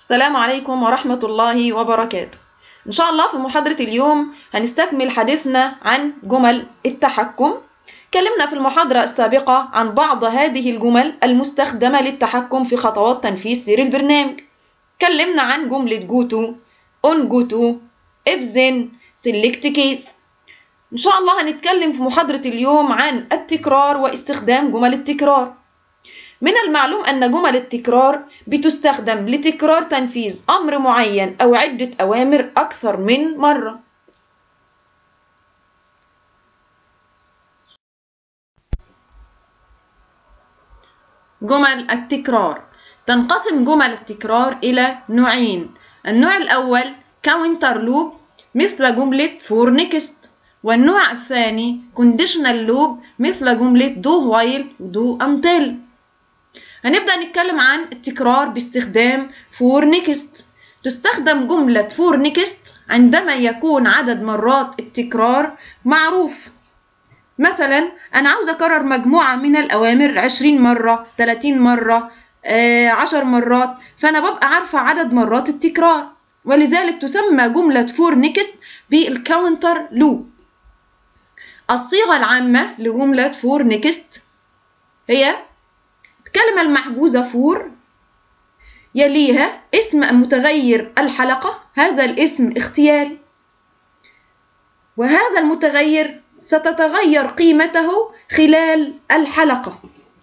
السلام عليكم ورحمة الله وبركاته إن شاء الله في محاضرة اليوم هنستكمل حديثنا عن جمل التحكم اتكلمنا في المحاضرة السابقة عن بعض هذه الجمل المستخدمة للتحكم في خطوات تنفيذ سير البرنامج اتكلمنا عن جملة جوتو اون جوتو if then select case إن شاء الله هنتكلم في محاضرة اليوم عن التكرار واستخدام جمل التكرار من المعلوم أن جمل التكرار بتستخدم لتكرار تنفيذ أمر معين أو عدة أوامر أكثر من مرة جمل التكرار تنقسم جمل التكرار إلى نوعين النوع الأول counter loop مثل جملة for next والنوع الثاني conditional loop مثل جملة do while do until هنبدأ نتكلم عن التكرار باستخدام for next تستخدم جملة for next عندما يكون عدد مرات التكرار معروف مثلا أنا عاوز أكرر مجموعة من الأوامر 20 مرة 30 مرة آه 10 مرات فأنا ببقى عارفة عدد مرات التكرار ولذلك تسمى جملة for next بالكاونتر لوب الصيغة العامة لجملة for next هي الكلمة المحجوزة فور يليها اسم متغير الحلقة هذا الاسم اختياري وهذا المتغير ستتغير قيمته خلال الحلقة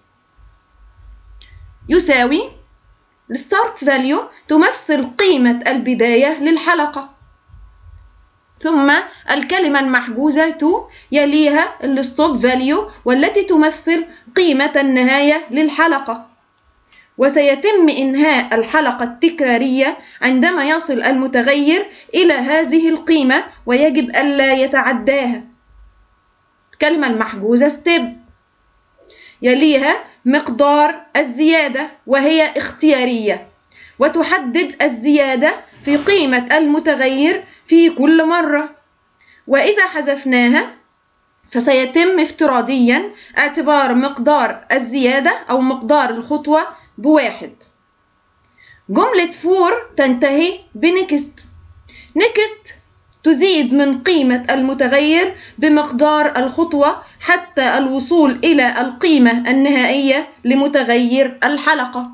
يساوي الستارت فاليو تمثل قيمة البداية للحلقة ثم الكلمة المحجوزة تو يليها الستوب فاليو والتي تمثل قيمة النهاية للحلقة وسيتم إنهاء الحلقة التكرارية عندما يصل المتغير إلى هذه القيمة ويجب ألا يتعداها الكلمة المحجوزة ستيب يليها مقدار الزيادة وهي اختيارية وتحدد الزيادة في قيمة المتغير في كل مرة وإذا حذفناها فسيتم افتراضيا اعتبار مقدار الزيادة أو مقدار الخطوة بواحد جملة فور تنتهي بنكست نكست تزيد من قيمة المتغير بمقدار الخطوة حتى الوصول إلى القيمة النهائية لمتغير الحلقة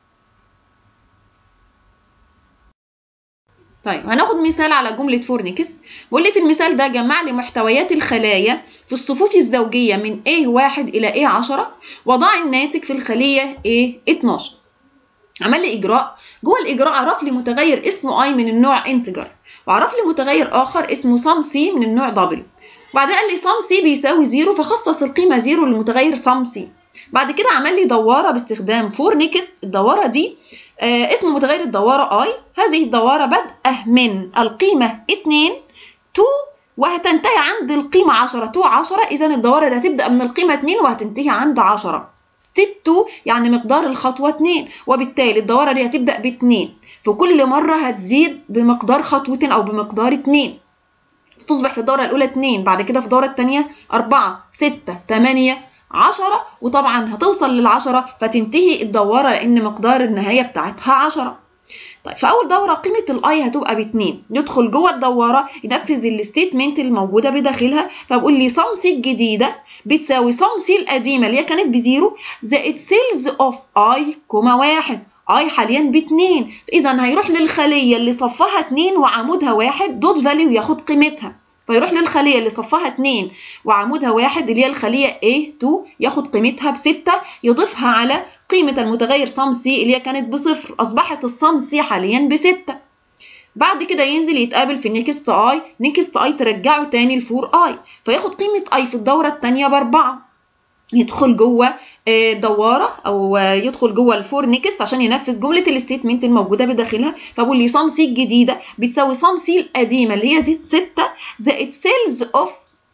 طيب هناخد مثال على جملة فور نيكست بيقول لي في المثال ده جمع لي محتويات الخلايا في الصفوف الزوجية من A1 إلى A10 وضع الناتج في الخلية A12 عمل لي إجراء جوه الإجراء عرف لي متغير اسمه I من النوع انتجر وعرف لي متغير آخر اسمه sum C من النوع دبل بعدين قال لي sum C بيساوي زيرو فخصص القيمة زيرو للمتغير sum C بعد كده عمل لي دوارة باستخدام فور نيكست الدوارة دي آه اسم متغير الدوارة I هذه الدوارة بادئة من القيمة 2 to وهتنتهي عند القيمة 10 to 10 إذا الدوارة دي هتبدأ من القيمة 2 وهتنتهي عند 10 ستيب 2 يعني مقدار الخطوة 2 وبالتالي الدوارة دي هتبدأ ب 2 في كل مرة هتزيد بمقدار خطوتين أو بمقدار 2 تصبح في الدورة الأولى 2 بعد كده في الدورة الثانية 4 6 8 10 وطبعا هتوصل للعشرة فتنتهي الدوارة لأن مقدار النهاية بتاعتها 10 طيب في أول دورة قيمة الأي هتبقى باتنين يدخل جوه الدوارة ينفذ الستيتمنت الموجودة بداخلها فبقول لي صم سي الجديدة بتساوي صم سي القديمة اللي هي كانت بزيرو زائد سيلز اوف اي كوما واحد اي حاليا باتنين إذا هيروح للخلية اللي صفها اتنين وعمودها واحد دوت فاليو ياخد قيمتها فيروح للخلية اللي صفها 2 وعمودها واحد اللي هي الخلية A2 ياخد قيمتها بستة يضيفها على قيمة المتغير صم سي اللي هي كانت بصفر أصبحت الصم سي حاليا بستة بعد كده ينزل يتقابل في نيكست اي نيكست اي ترجعه تاني لفور اي فياخد قيمة اي في الدورة التانية بأربعة يدخل جوه دواره او يدخل جوه الفور نيكست عشان ينفذ جمله الستيتمنت الموجوده بداخلها فبقول لي صم سي الجديده بتساوي صم سي القديمه اللي هي 6 زائد سيلز اوف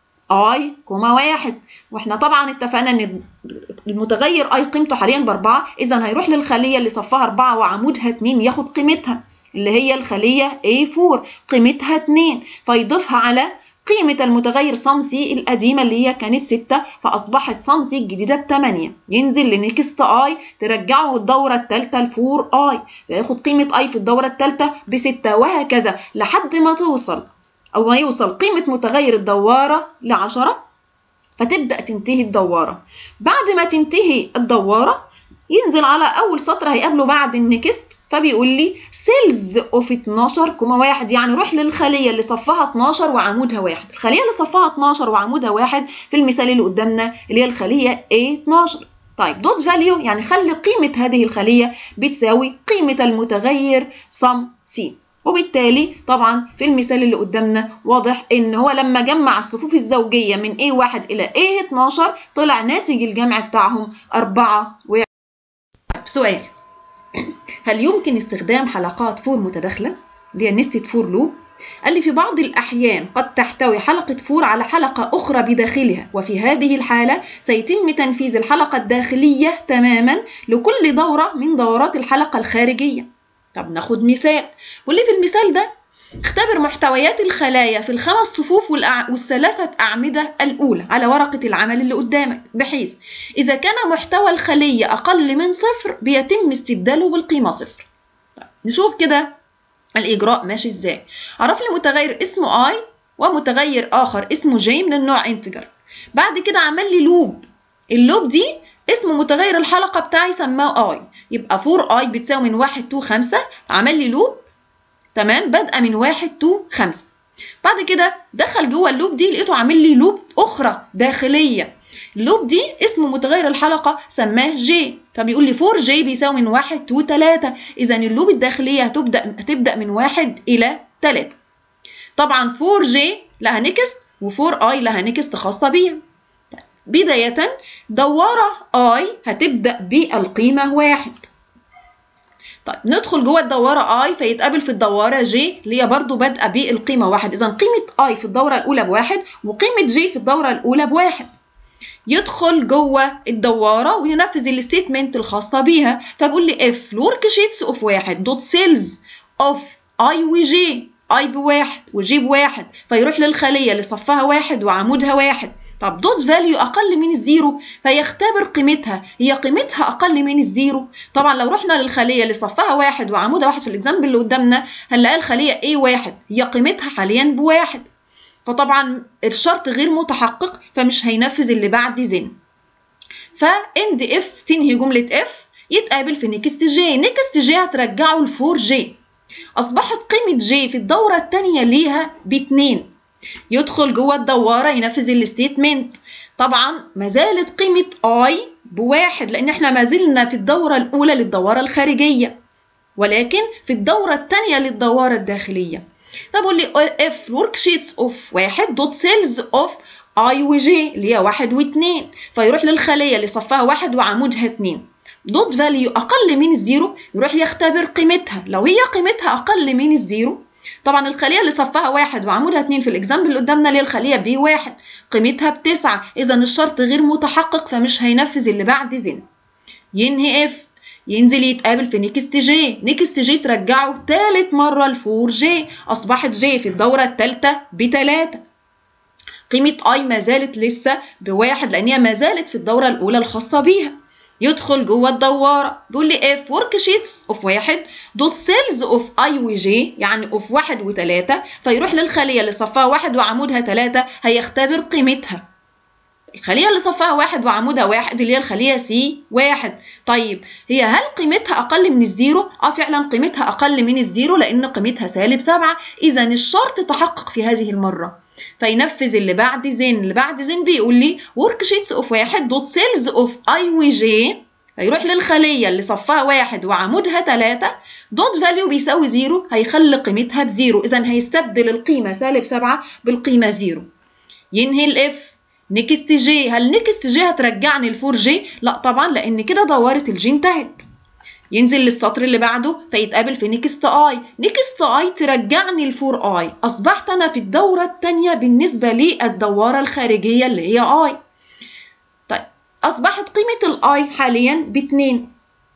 اي كوما واحد واحنا طبعا اتفقنا ان المتغير اي قيمته حاليا باربعه اذا هيروح للخليه اللي صفها اربعه وعمودها 2 ياخد قيمتها اللي هي الخليه A4 قيمتها 2 فيضيفها على قيمة المتغير صم سي القديمة اللي هي كانت 6 فأصبحت صم سي الجديدة ب 8 ينزل لنكست اي ترجعه الدورة الثالثة لفور اي فياخد قيمة اي في الدورة الثالثة ب 6 وهكذا لحد ما توصل أو ما يوصل قيمة متغير الدوارة ل 10 فتبدأ تنتهي الدوارة بعد ما تنتهي الدوارة ينزل على أول سطر هيقابله بعد النكست فبيقول لي سيلز اوف 12 كوما واحد يعني روح للخلية اللي صفها 12 وعمودها واحد الخلية اللي صفها 12 وعمودها واحد في المثال اللي قدامنا اللي هي الخلية A12 طيب دوت فاليو يعني خلي قيمة هذه الخلية بتساوي قيمة المتغير سم سي وبالتالي طبعا في المثال اللي قدامنا واضح ان هو لما جمع الصفوف الزوجية من A1 إلى A12 طلع ناتج الجمع بتاعهم 4 و سؤال هل يمكن استخدام حلقات فور متداخلة اللي هي نستد فور لوب قال لي في بعض الأحيان قد تحتوي حلقة فور على حلقة أخرى بداخلها وفي هذه الحالة سيتم تنفيذ الحلقة الداخلية تماما لكل دورة من دورات الحلقة الخارجية طب ناخد مثال واللي في المثال ده اختبر محتويات الخلايا في الخمس صفوف والأع... والثلاثة أعمدة الأولى على ورقة العمل اللي قدامك بحيث إذا كان محتوى الخلية أقل من صفر بيتم استبداله بالقيمة صفر طيب نشوف كده الإجراء ماشي إزاي عرف لي متغير اسمه I ومتغير آخر اسمه J من النوع انتجر بعد كده عمل لي لوب اللوب دي اسم متغير الحلقة بتاعي سماه I يبقى 4 I بتساوي من 1 تو 5 عمل لي لوب تمام بادئه من 1 تو 5 بعد كده دخل جوه اللوب دي لقيته عامل لي لوب اخرى داخليه اللوب دي اسم متغير الحلقه سماه جي فبيقول لي 4 جي بيساوي من 1 تو 3 اذا اللوب الداخليه هتبدا هتبدا من 1 الى 3 طبعا 4 جي لها نكست و4 اي لها نكست خاصه بيها بدايه دواره اي هتبدا بالقيمه 1 طيب ندخل جوه الدواره اي فيتقابل في الدواره جي اللي هي برضو بادئه بالقيمه واحد اذا قيمه اي في الدوره الاولى بواحد وقيمه جي في الدوره الاولى بواحد يدخل جوه الدواره وينفذ الستيتمنت الخاصه بيها فبقول لي اف الورك شيتس اوف واحد دوت سيلز اوف اي وجي اي بواحد وجي بواحد فيروح للخليه اللي صفها واحد وعمودها واحد طب دوت فاليو اقل من الزيرو فيختبر قيمتها هي قيمتها اقل من الزيرو طبعا لو رحنا للخليه اللي صفها واحد وعمودها واحد في الاكزامبل اللي قدامنا هنلاقي الخليه A واحد هي قيمتها حاليا بواحد فطبعا الشرط غير متحقق فمش هينفذ اللي بعد زن فاند اف تنهي جمله اف يتقابل في نيكست جي نيكست جي هترجعه ل 4 جي اصبحت قيمه جي في الدوره الثانيه ليها باتنين يدخل جوه الدوارة ينفذ الستيتمنت طبعا ما زالت قيمة I بواحد لأن احنا ما زلنا في الدورة الأولى للدوارة الخارجية ولكن في الدورة الثانية للدوارة الداخلية فبقول لي if worksheets of واحد دوت سيلز اوف I و J اللي هي واحد واثنين فيروح للخلية اللي صفها واحد وعمودها اتنين دوت فاليو أقل من الزيرو يروح يختبر قيمتها لو هي قيمتها أقل من الزيرو طبعا الخلية اللي صفها واحد وعمودها اتنين في الإكزامبل اللي قدامنا اللي هي الخلية بي واحد قيمتها بتسعة إذا الشرط غير متحقق فمش هينفذ اللي بعد زن ينهي اف ينزل يتقابل في نيكست جي نيكست جي ترجعه تالت مرة لفور جي أصبحت جي في الدورة التالتة بتلاتة قيمة اي ما زالت لسه بواحد لأن هي ما زالت في الدورة الأولى الخاصة بيها يدخل جوه الدوارة بيقول لي اف ورك شيتس اوف واحد دوت سيلز اوف اي وجي يعني اوف واحد وتلاتة فيروح للخلية اللي صفها واحد وعمودها تلاتة هيختبر قيمتها الخلية اللي صفها واحد وعمودها واحد اللي هي الخلية سي واحد طيب هي هل قيمتها أقل من الزيرو؟ اه فعلا قيمتها أقل من الزيرو لأن قيمتها سالب سبعة إذا الشرط تحقق في هذه المرة فينفذ اللي بعد زين اللي بعد زين بيقول لي ورك شيتس اوف واحد دوت سيلز اوف اي وجي هيروح للخلية اللي صفها واحد وعمودها تلاتة دوت فاليو بيساوي زيرو هيخلي قيمتها بزيرو إذا هيستبدل القيمة سالب سبعة بالقيمة زيرو ينهي الاف نيكست جي هل نيكست جي هترجعني لفور جي؟ لا طبعا لأن كده دورة الجي انتهت ينزل للسطر اللي بعده فيتقابل في نيكست اي نيكست اي ترجعني لفور اي اصبحت انا في الدوره الثانيه بالنسبه للدواره الخارجيه اللي هي اي طيب اصبحت قيمه الاي حاليا باتنين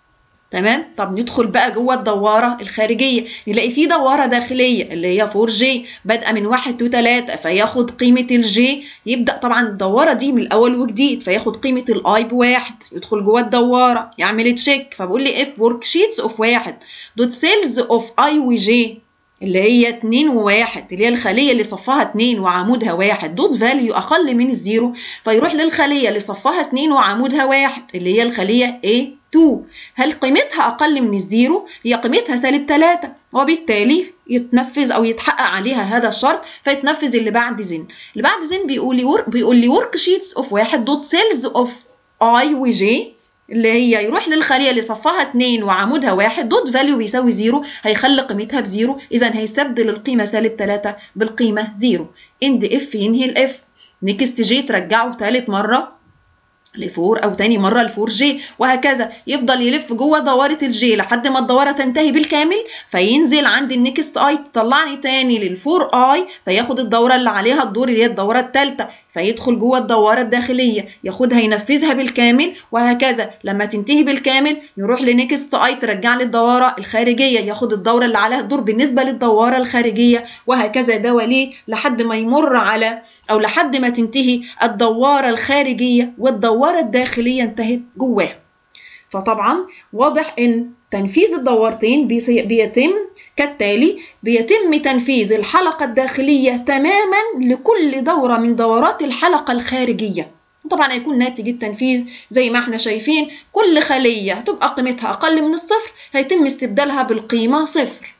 تمام طب ندخل بقى جوه الدواره الخارجيه نلاقي في دواره داخليه اللي هي 4 جي بادئه من 1 تو 3 فياخد قيمه الجي يبدا طبعا الدواره دي من الاول وجديد فياخد قيمه الاي بواحد يدخل جوه الدواره يعمل تشيك فبقول لي اف ورك شيتس اوف واحد دوت سيلز اوف اي وجي اللي هي 2 و1 اللي هي الخليه اللي صفها 2 وعمودها 1 دوت فاليو اقل من الزيرو فيروح للخليه اللي صفها 2 وعمودها 1 اللي هي الخليه A2 هل قيمتها اقل من الزيرو هي قيمتها سالب 3 وبالتالي يتنفذ او يتحقق عليها هذا الشرط فيتنفذ اللي بعد زين اللي بعد زين بيقول لي ورك بيقول لي ورك شيتس اوف 1 دوت سيلز اوف اي وجي اللي هي يروح للخليه اللي صفها 2 وعمودها 1 دوت فاليو بيساوي 0 هيخلي قيمتها بزيرو اذا هيستبدل القيمه سالب 3 بالقيمه 0 اند اف ينهي الاف نيكست جي ترجعه ثالث مره ل 4 او تاني مره ل 4 جي وهكذا يفضل يلف جوه دواره الجي لحد ما الدواره تنتهي بالكامل فينزل عند النكست اي تطلعني تاني لل 4 اي فياخد الدوره اللي عليها الدور اللي هي الدوره الثالثه فيدخل جوه الدواره الداخليه ياخدها ينفذها بالكامل وهكذا لما تنتهي بالكامل يروح لنكست اي ترجع لي الدواره الخارجيه ياخد الدوره اللي عليها الدور بالنسبه للدواره الخارجيه وهكذا ده وليه لحد ما يمر على او لحد ما تنتهي الدواره الخارجيه والدواره الداخليه انتهت جواها فطبعا واضح ان تنفيذ الدورتين بيتم كالتالي بيتم تنفيذ الحلقة الداخلية تماما لكل دورة من دورات الحلقة الخارجية طبعا هيكون ناتج التنفيذ زي ما احنا شايفين كل خلية هتبقى قيمتها أقل من الصفر هيتم استبدالها بالقيمة صفر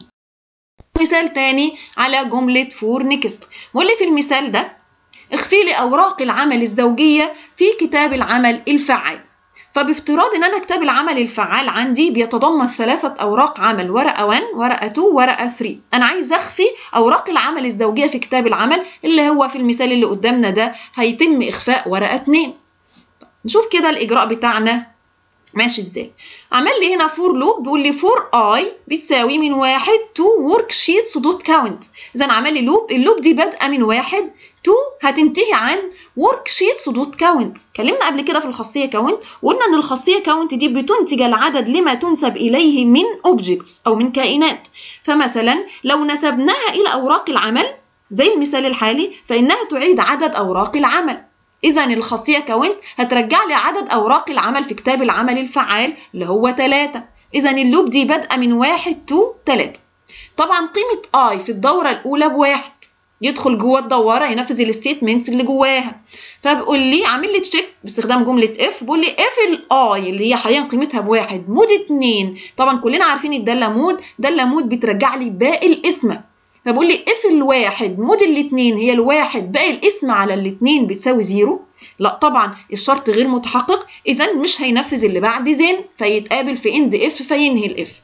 مثال تاني على جملة فور نيكست واللي في المثال ده اخفي لي أوراق العمل الزوجية في كتاب العمل الفعال فبافتراض ان انا كتاب العمل الفعال عندي بيتضمن ثلاثة اوراق عمل ورقة 1 ورقة 2 ورقة 3 انا عايز اخفي اوراق العمل الزوجية في كتاب العمل اللي هو في المثال اللي قدامنا ده هيتم اخفاء ورقة 2 نشوف كده الاجراء بتاعنا ماشي ازاي عمل لي هنا فور لوب بيقول لي فور اي بتساوي من واحد تو ورك شيتس دوت كاونت اذا عمل لي لوب اللوب دي بادئه من واحد تو هتنتهي عن ورك شيتس دوت كاونت اتكلمنا قبل كده في الخاصيه كاونت وقلنا ان الخاصيه كاونت دي بتنتج العدد لما تنسب اليه من اوبجكتس او من كائنات فمثلا لو نسبناها الى اوراق العمل زي المثال الحالي فانها تعيد عدد اوراق العمل إذا الخاصية كاونت هترجع لي عدد أوراق العمل في كتاب العمل الفعال اللي هو 3 إذا اللوب دي بادئة من 1 تو 3 طبعا قيمة I في الدورة الأولى بواحد يدخل جوه الدواره ينفذ الستيتمنتس اللي جواها فبقول لي عامل لي تشيك باستخدام جمله اف بقول لي اف الاي اللي هي حاليا قيمتها بواحد مود 2 طبعا كلنا عارفين الداله مود داله مود بترجع لي باقي الاسم فبقول لي اف الواحد مود الاثنين هي الواحد باقي الاسم على الاثنين بتساوي زيرو لا طبعا الشرط غير متحقق اذا مش هينفذ اللي بعد زين فيتقابل في اند اف فينهي الاف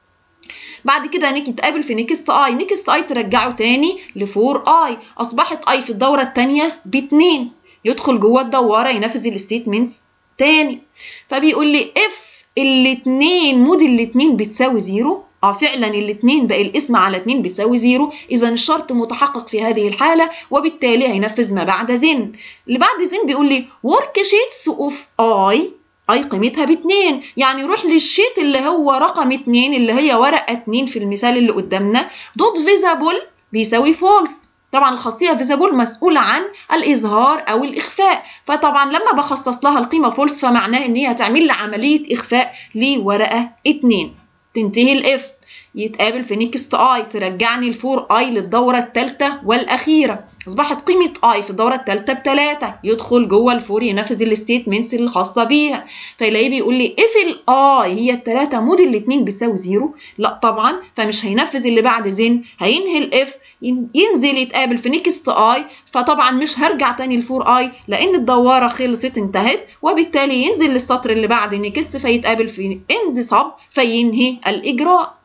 بعد كده هنيجي نتقابل في نيكست اي نيكست اي ترجعه تاني ل 4 اي اصبحت اي في الدوره الثانيه ب 2 يدخل جوه الدواره ينفذ الستيتمنتس تاني فبيقول لي اف الاثنين مود الاثنين بتساوي زيرو اه فعلا الاثنين بقى الاسم على 2 بتساوي زيرو اذا الشرط متحقق في هذه الحاله وبالتالي هينفذ ما بعد زن اللي بعد زن بيقول لي ورك شيتس اوف اي اي قيمتها باتنين يعني يروح للشيت اللي هو رقم اتنين اللي هي ورقة اتنين في المثال اللي قدامنا دوت فيزابل بيساوي فولس طبعا الخاصية فيزابل مسؤولة عن الإظهار أو الإخفاء فطبعا لما بخصص لها القيمة فولس فمعناه إن هي هتعمل لي عملية إخفاء لورقة اتنين تنتهي الإف يتقابل في نيكست اي ترجعني الفور اي للدورة الثالثة والأخيرة أصبحت قيمة اي في الدورة الثالثة بتلاتة يدخل جوه الفور ينفذ الستيتمنتس الخاصة بيها فيلاقيه بيقول لي اف الاي هي التلاتة مود الاتنين بيساوي زيرو لا طبعا فمش هينفذ اللي بعد زين هينهي الاف ينزل يتقابل في نيكست اي فطبعا مش هرجع تاني الفور اي لان الدواره خلصت انتهت وبالتالي ينزل للسطر اللي بعد نيكست فيتقابل في اند صب فينهي الاجراء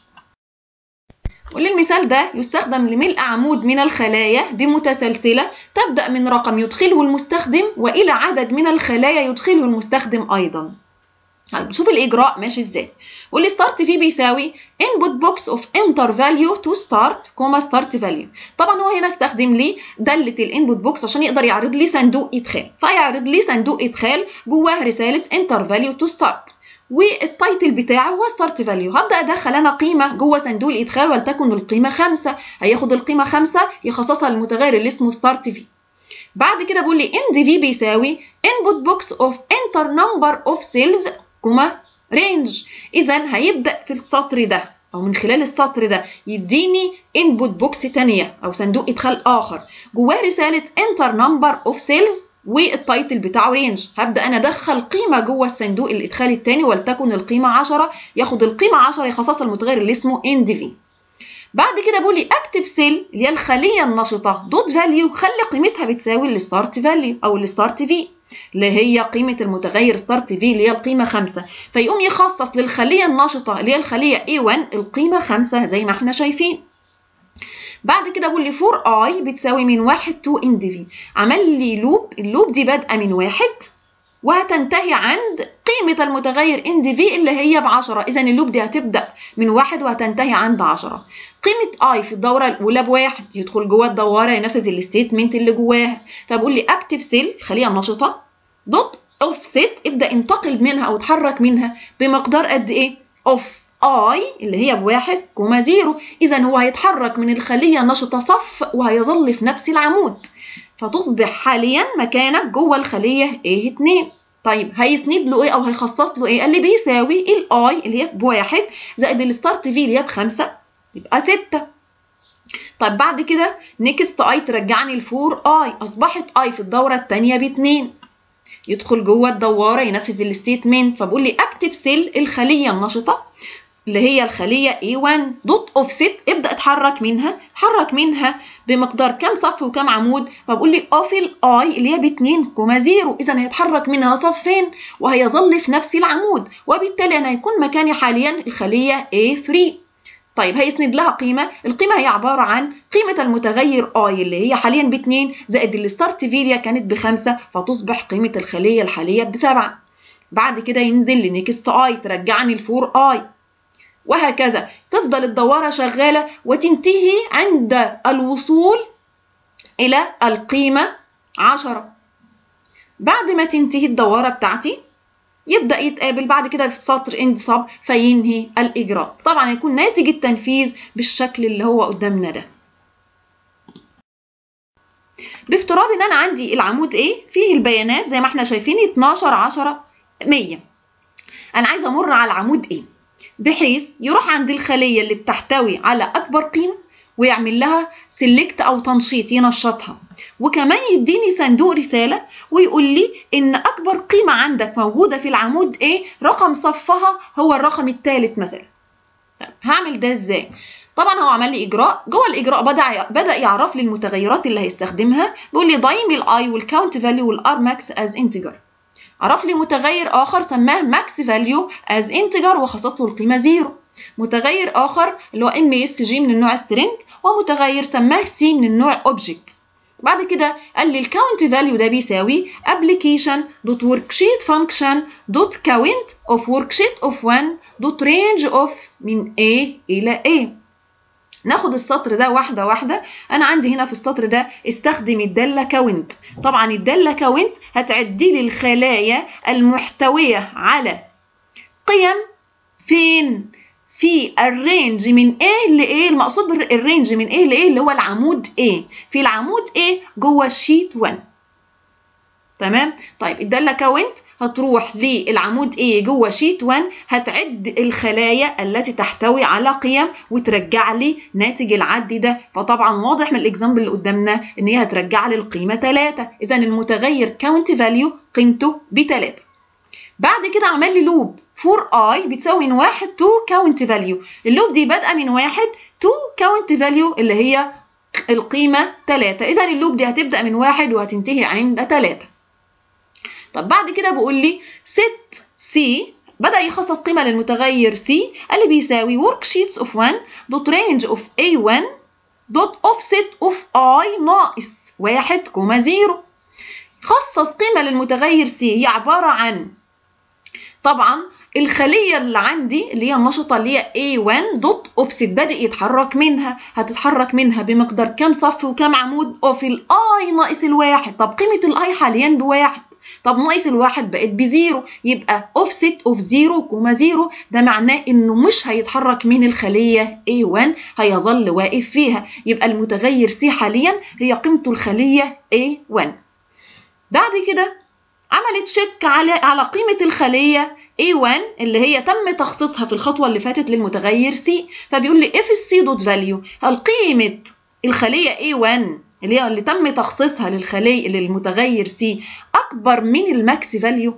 وللمثال ده يستخدم لملء عمود من الخلايا بمتسلسلة تبدأ من رقم يدخله المستخدم وإلى عدد من الخلايا يدخله المستخدم أيضا طيب نشوف الإجراء ماشي إزاي واللي ستارت فيه بيساوي input box of enter value to start كوما start value طبعا هو هنا استخدم لي دالة الانبوت بوكس عشان يقدر يعرض لي صندوق إدخال فيعرض لي صندوق إدخال جواه رسالة enter value to start والتايتل بتاعي هو ستارت فاليو هبدا ادخل انا قيمه جوه صندوق الادخال ولتكن القيمه 5 هياخد القيمه 5 يخصصها للمتغير اللي اسمه ستارت في بعد كده بقول لي ان دي في بيساوي input box of enter number of cells كوما range اذا هيبدا في السطر ده او من خلال السطر ده يديني input box تانية او صندوق ادخال اخر جواه رساله enter number of cells والتايتل بتاعه رينج هبدا انا ادخل قيمه جوه الصندوق الادخالي الثاني ولتكن القيمه 10 ياخد القيمه 10 يخصصها المتغير اللي اسمه اند في بعد كده بقول لي اكتف سيل اللي هي الخليه النشطه دوت فاليو خلي قيمتها بتساوي الستارت فاليو او الستارت في اللي هي قيمة المتغير ستارت في اللي هي القيمة 5 فيقوم يخصص للخلية النشطة اللي هي الخلية A1 القيمة 5 زي ما احنا شايفين بعد كده بقول لي 4 اي بتساوي من 1 تو اند في عمل لي لوب اللوب دي بادئه من 1 وهتنتهي عند قيمة المتغير اند في اللي هي ب 10 إذا اللوب دي هتبدأ من 1 وهتنتهي عند 10 قيمة اي في الدورة الأولى بواحد يدخل جوه الدوارة ينفذ الستيتمنت اللي جواها فبقول لي اكتف سيل الخلية النشطة دوت اوف سيت ابدأ انتقل منها أو اتحرك منها بمقدار قد إيه؟ اوف اي اللي هي بواحد كوما زيرو اذا هو هيتحرك من الخليه النشطه صف وهيظل في نفس العمود فتصبح حاليا مكانك جوه الخليه A2 طيب هيسند له ايه او هيخصص له ايه قال لي بيساوي الاي اللي هي بواحد زائد الستارت في اللي هي بخمسة يبقى ستة طيب بعد كده نيكست اي ترجعني لفور اي اصبحت اي في الدوره الثانيه باتنين يدخل جوه الدواره ينفذ الستيتمنت فبقول لي اكتف سيل الخليه النشطه اللي هي الخلية A1 دوت اوفست ابدأ اتحرك منها اتحرك منها بمقدار كام صف وكام عمود فبقول لي اوف الاي اللي هي ب 2 كوما 0 اذا هيتحرك منها صفين وهيظل في نفس العمود وبالتالي انا هيكون مكاني حاليا الخلية A3 طيب هيسند لها قيمة القيمة هي عبارة عن قيمة المتغير اي اللي هي حاليا ب 2 زائد الستارت فيليا كانت بخمسة فتصبح قيمة الخلية الحالية بسبعة بعد كده ينزل لنيكست اي ترجعني لفور اي وهكذا تفضل الدوارة شغالة وتنتهي عند الوصول إلى القيمة عشرة بعد ما تنتهي الدوارة بتاعتي يبدأ يتقابل بعد كده في سطر اند صب فينهي الإجراء طبعا يكون ناتج التنفيذ بالشكل اللي هو قدامنا ده بافتراض ان انا عندي العمود ايه فيه البيانات زي ما احنا شايفين 12 10 100 انا عايزه امر على العمود ايه بحيث يروح عند الخلية اللي بتحتوي على أكبر قيمة ويعمل لها سيلكت أو تنشيط ينشطها وكمان يديني صندوق رسالة ويقول لي إن أكبر قيمة عندك موجودة في العمود إيه رقم صفها هو الرقم الثالث مثلا طب هعمل ده إزاي؟ طبعا هو عمل لي اجراء جوه الاجراء بدا بدا يعرف لي المتغيرات اللي هيستخدمها بيقول لي ضيم الاي والكاونت فاليو والار ماكس از انتجر عرف لي متغير آخر سماه ماكس فاليو از انتجر وخصص له القيمة زيرو متغير آخر اللي هو ام اس جي من النوع سترينج ومتغير سماه سي من النوع اوبجكت بعد كده قال لي الكاونت فاليو ده بيساوي application دوت worksheet function دوت count of worksheet of 1 دوت range of من A إلى A ناخد السطر ده واحدة واحدة أنا عندي هنا في السطر ده استخدم الدالة كاونت طبعا الدالة كاونت هتعدي لي الخلايا المحتوية على قيم فين في الرينج من A ل A المقصود بالرينج من A ل A اللي هو العمود A في العمود A جوه الشيت 1 تمام طيب الدالة كاونت هتروح للعمود A جوه شيت 1 هتعد الخلايا التي تحتوي على قيم وترجع لي ناتج العد ده فطبعا واضح من الاكزامبل اللي قدامنا ان هي هترجع لي القيمه 3 اذا المتغير كاونت فاليو قيمته ب 3 بعد كده عمل لي لوب 4 i بتساوي من 1 تو كاونت فاليو اللوب دي بادئه من 1 تو كاونت فاليو اللي هي القيمه 3 اذا اللوب دي هتبدا من 1 وهتنتهي عند 3 طب بعد كده بقول لي set c بدأ يخصص قيمة للمتغير c قال لي بيساوي worksheets of 1 dot range of a1 dot offset of i ناقص 1 كوما 0 خصص قيمة للمتغير c هي عبارة عن طبعا الخلية اللي عندي اللي هي النشطة اللي هي A1 دوت اوفست بادئ يتحرك منها هتتحرك منها بمقدار كام صف وكام عمود اوف الاي ناقص الواحد طب قيمة الاي حاليا بواحد طب ناقص الواحد بقت بزيرو يبقى اوفست اوف زيرو كوما زيرو ده معناه انه مش هيتحرك من الخليه A1 هيظل واقف فيها يبقى المتغير C حاليا هي قيمته الخليه A1 بعد كده عملت شك على على قيمة الخلية A1 اللي هي تم تخصيصها في الخطوة اللي فاتت للمتغير C فبيقول لي if C dot value هل قيمة الخلية A1 اللي هي اللي تم تخصيصها للخلية للمتغير C أكبر من الماكس فاليو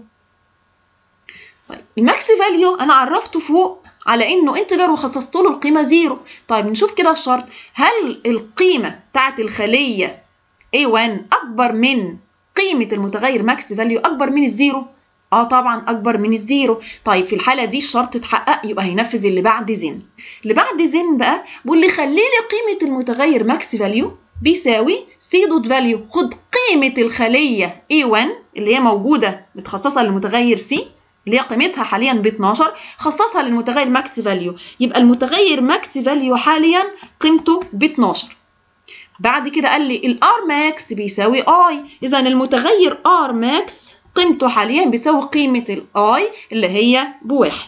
طيب الماكس فاليو أنا عرفته فوق على انه انتجر وخصصت له القيمه زيرو طيب نشوف كده الشرط هل القيمه بتاعت الخليه A1 اكبر من قيمة المتغير ماكس فاليو أكبر من الزيرو؟ اه طبعا اكبر من الزيرو طيب في الحاله دي الشرط اتحقق يبقى هينفذ اللي بعد زن اللي بعد زن بقى بيقول لي خلي لي قيمه المتغير ماكس فاليو بيساوي سي دوت فاليو خد قيمه الخليه A1 اللي هي موجوده متخصصه للمتغير سي اللي هي قيمتها حاليا ب 12 خصصها للمتغير ماكس فاليو يبقى المتغير ماكس فاليو حاليا قيمته ب 12 بعد كده قال لي الار ماكس بيساوي اي اذا المتغير ار ماكس قيمته حاليا بيساوي قيمه الاي اللي هي بواحد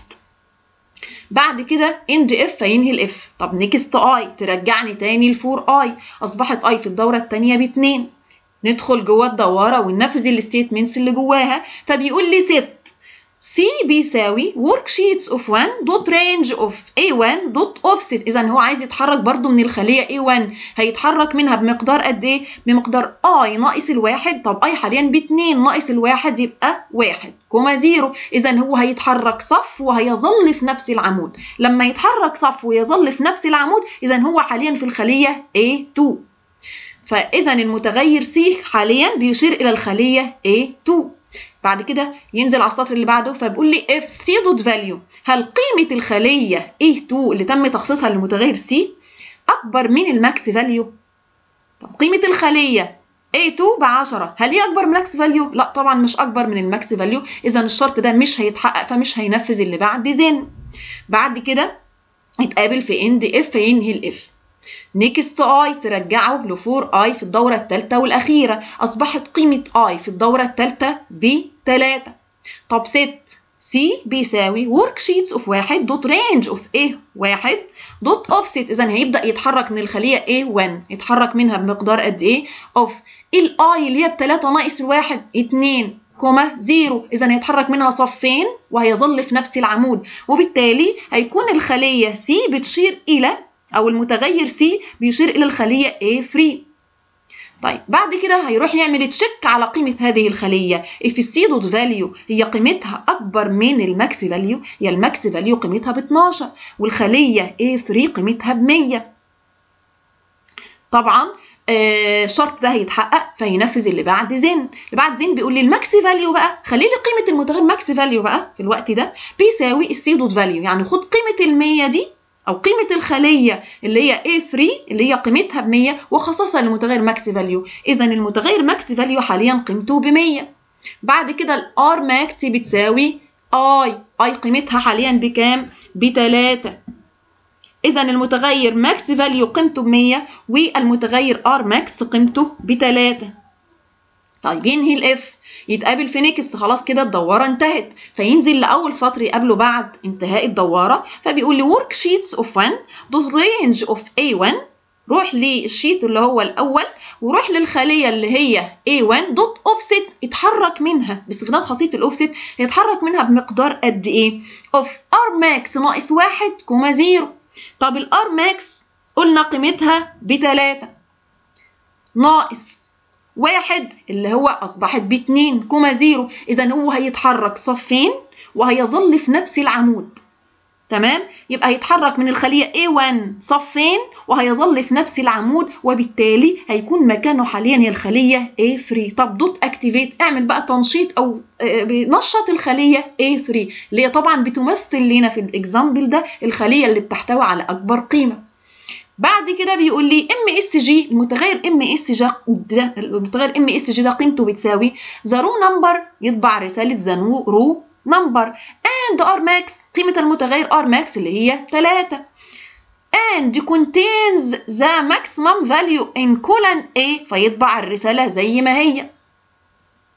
بعد كده اند اف فينهي الاف طب نيكست اي ترجعني تاني لفور اي اصبحت اي في الدوره الثانيه باتنين ندخل جوه الدواره وننفذ الستيتمنتس اللي جواها فبيقول لي ست C بيساوي worksheets of 1 dot range of A1 dot offset إذا هو عايز يتحرك برضو من الخلية A1 هيتحرك منها بمقدار قد إيه؟ بمقدار I ناقص الواحد طب I حاليا باتنين ناقص الواحد يبقى واحد كوما زيرو إذا هو هيتحرك صف وهيظل في نفس العمود لما يتحرك صف ويظل في نفس العمود إذا هو حاليا في الخلية A2 فإذا المتغير C حاليا بيشير إلى الخلية A2 بعد كده ينزل على السطر اللي بعده فبيقول لي if c dot value هل قيمة الخلية A2 اللي تم تخصيصها للمتغير C أكبر من الماكس فاليو؟ طب قيمة الخلية A2 ب 10 هل هي أكبر من الماكس فاليو؟ لا طبعا مش أكبر من الماكس فاليو إذا الشرط ده مش هيتحقق فمش هينفذ اللي بعد زين بعد كده يتقابل في end if ينهي الاف نيكست اي ترجعه لفور اي في الدورة الثالثة والأخيرة أصبحت قيمة اي في الدورة الثالثة ب 3 طب ست سي بيساوي ورك شيتس اوف واحد دوت رينج اوف ايه واحد دوت اوفست اذا هيبدا يتحرك من الخليه A1 يتحرك منها بمقدار قد ايه اوف الاي اللي هي ب 3 ناقص الواحد 2 كوما زيرو اذا هيتحرك منها صفين وهيظل في نفس العمود وبالتالي هيكون الخليه سي بتشير الى او المتغير سي بيشير الى الخليه A3 طيب بعد كده هيروح يعمل تشيك على قيمة هذه الخلية if السي دوت فاليو هي قيمتها أكبر من الماكس فاليو هي الماكس فاليو قيمتها ب 12 والخلية A3 قيمتها ب 100 طبعا الشرط آه ده هيتحقق فينفذ اللي بعد زين اللي بعد زين بيقول لي الماكس فاليو بقى خلي لي قيمة المتغير ماكس فاليو بقى في الوقت ده بيساوي السي دوت فاليو يعني خد قيمة ال 100 دي او قيمه الخليه اللي هي A3 اللي هي قيمتها ب 100 وخصصها لمتغير ماكس فاليو اذا المتغير ماكس فاليو حاليا قيمته ب 100 بعد كده الار ماكس بتساوي اي اي قيمتها حاليا بكام ب 3 اذا المتغير ماكس فاليو قيمته ب 100 والمتغير ار ماكس قيمته ب 3 طيب ينهي الاف يتقابل في نيكست خلاص كده الدوارة انتهت فينزل لأول سطر يقابله بعد انتهاء الدوارة فبيقول لي work sheets of 1 dot range of A1 روح للشيت اللي هو الأول وروح للخلية اللي هي A1 دوت offset اتحرك منها باستخدام خاصية الأوفست يتحرك منها بمقدار قد إيه؟ of R max ناقص واحد كوما زيرو طب الار ماكس قلنا قيمتها بتلاتة ناقص واحد اللي هو أصبحت باتنين كوما زيرو إذا هو هيتحرك صفين وهيظل في نفس العمود تمام يبقى هيتحرك من الخلية A1 صفين وهيظل في نفس العمود وبالتالي هيكون مكانه حاليا هي الخلية A3 طب دوت اكتيفيت اعمل بقى تنشيط او نشط الخلية A3 اللي هي طبعا بتمثل لنا في الاكزامبل ده الخلية اللي بتحتوي على اكبر قيمة بعد كده بيقول لي ام اس جي المتغير ام اس جي ده المتغير ام اس جي ده قيمته بتساوي ذا رو نمبر يطبع رساله ذا رو نمبر اند ار ماكس قيمه المتغير ار ماكس اللي هي 3 and contains the maximum value in colon A فيطبع الرساله زي ما هي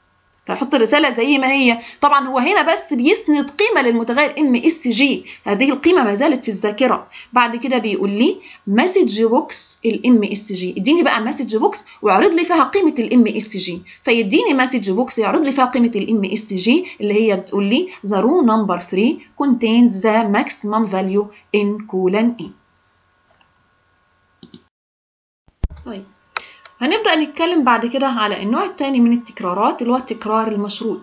فيحط الرسالة زي ما هي طبعا هو هنا بس بيسند قيمة للمتغير ام اس جي هذه القيمة ما زالت في الذاكرة بعد كده بيقول لي مسج بوكس الام اس جي اديني بقى مسج بوكس واعرض لي فيها قيمة الام اس جي فيديني مسج بوكس يعرض لي فيها قيمة الام اس جي اللي هي بتقول لي the row number 3 contains the maximum value in colon A طيب هنبدأ نتكلم بعد كده على النوع الثاني من التكرارات اللي هو التكرار المشروط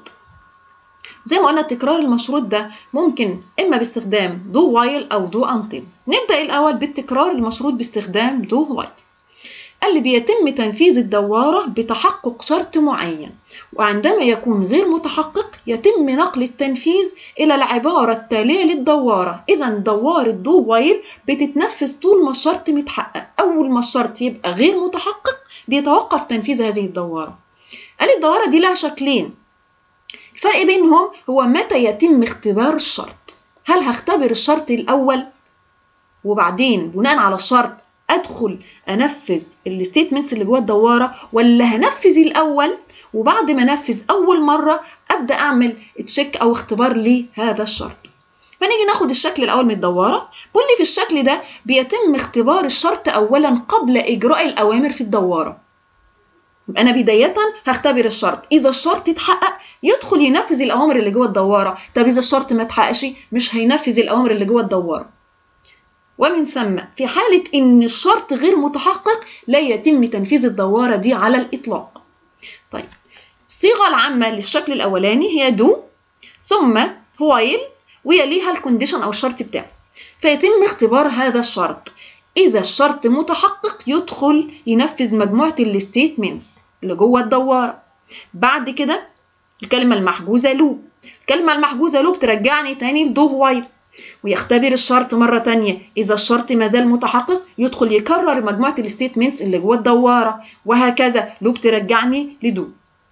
زي ما قلنا التكرار المشروط ده ممكن إما باستخدام دو وايل أو دو أنتل نبدأ الأول بالتكرار المشروط باستخدام دو وايل اللي بيتم تنفيذ الدوارة بتحقق شرط معين وعندما يكون غير متحقق يتم نقل التنفيذ إلى العبارة التالية للدوارة إذا دوارة دو وايل بتتنفذ طول ما الشرط متحقق أول ما الشرط يبقى غير متحقق بيتوقف تنفيذ هذه الدوارة قال الدوارة دي لها شكلين الفرق بينهم هو متى يتم اختبار الشرط هل هختبر الشرط الأول وبعدين بناء على الشرط ادخل انفذ الستيتمنتس اللي جوه الدواره ولا هنفذ الاول وبعد ما انفذ اول مره ابدا اعمل تشيك او اختبار لهذا الشرط فنيجي ناخد الشكل الاول من الدواره بيقول لي في الشكل ده بيتم اختبار الشرط اولا قبل اجراء الاوامر في الدواره يبقى انا بدايه هختبر الشرط اذا الشرط اتحقق يدخل ينفذ الاوامر اللي جوه الدواره طب اذا الشرط ما اتحققش مش هينفذ الاوامر اللي جوه الدواره ومن ثم في حالة إن الشرط غير متحقق لا يتم تنفيذ الدوارة دي على الإطلاق. طيب الصيغة العامة للشكل الأولاني هي دو ثم وايل ويليها الكونديشن أو الشرط بتاعه. فيتم اختبار هذا الشرط. إذا الشرط متحقق يدخل ينفذ مجموعة الستيتمنتس اللي جوه الدوارة. بعد كده الكلمة المحجوزة لوب. الكلمة المحجوزة لوب ترجعني تاني لدو وايل. ويختبر الشرط مرة تانية إذا الشرط ما زال متحقق يدخل يكرر مجموعة الستيتمنتس اللي جوه الدوارة وهكذا لوب ترجعني لدو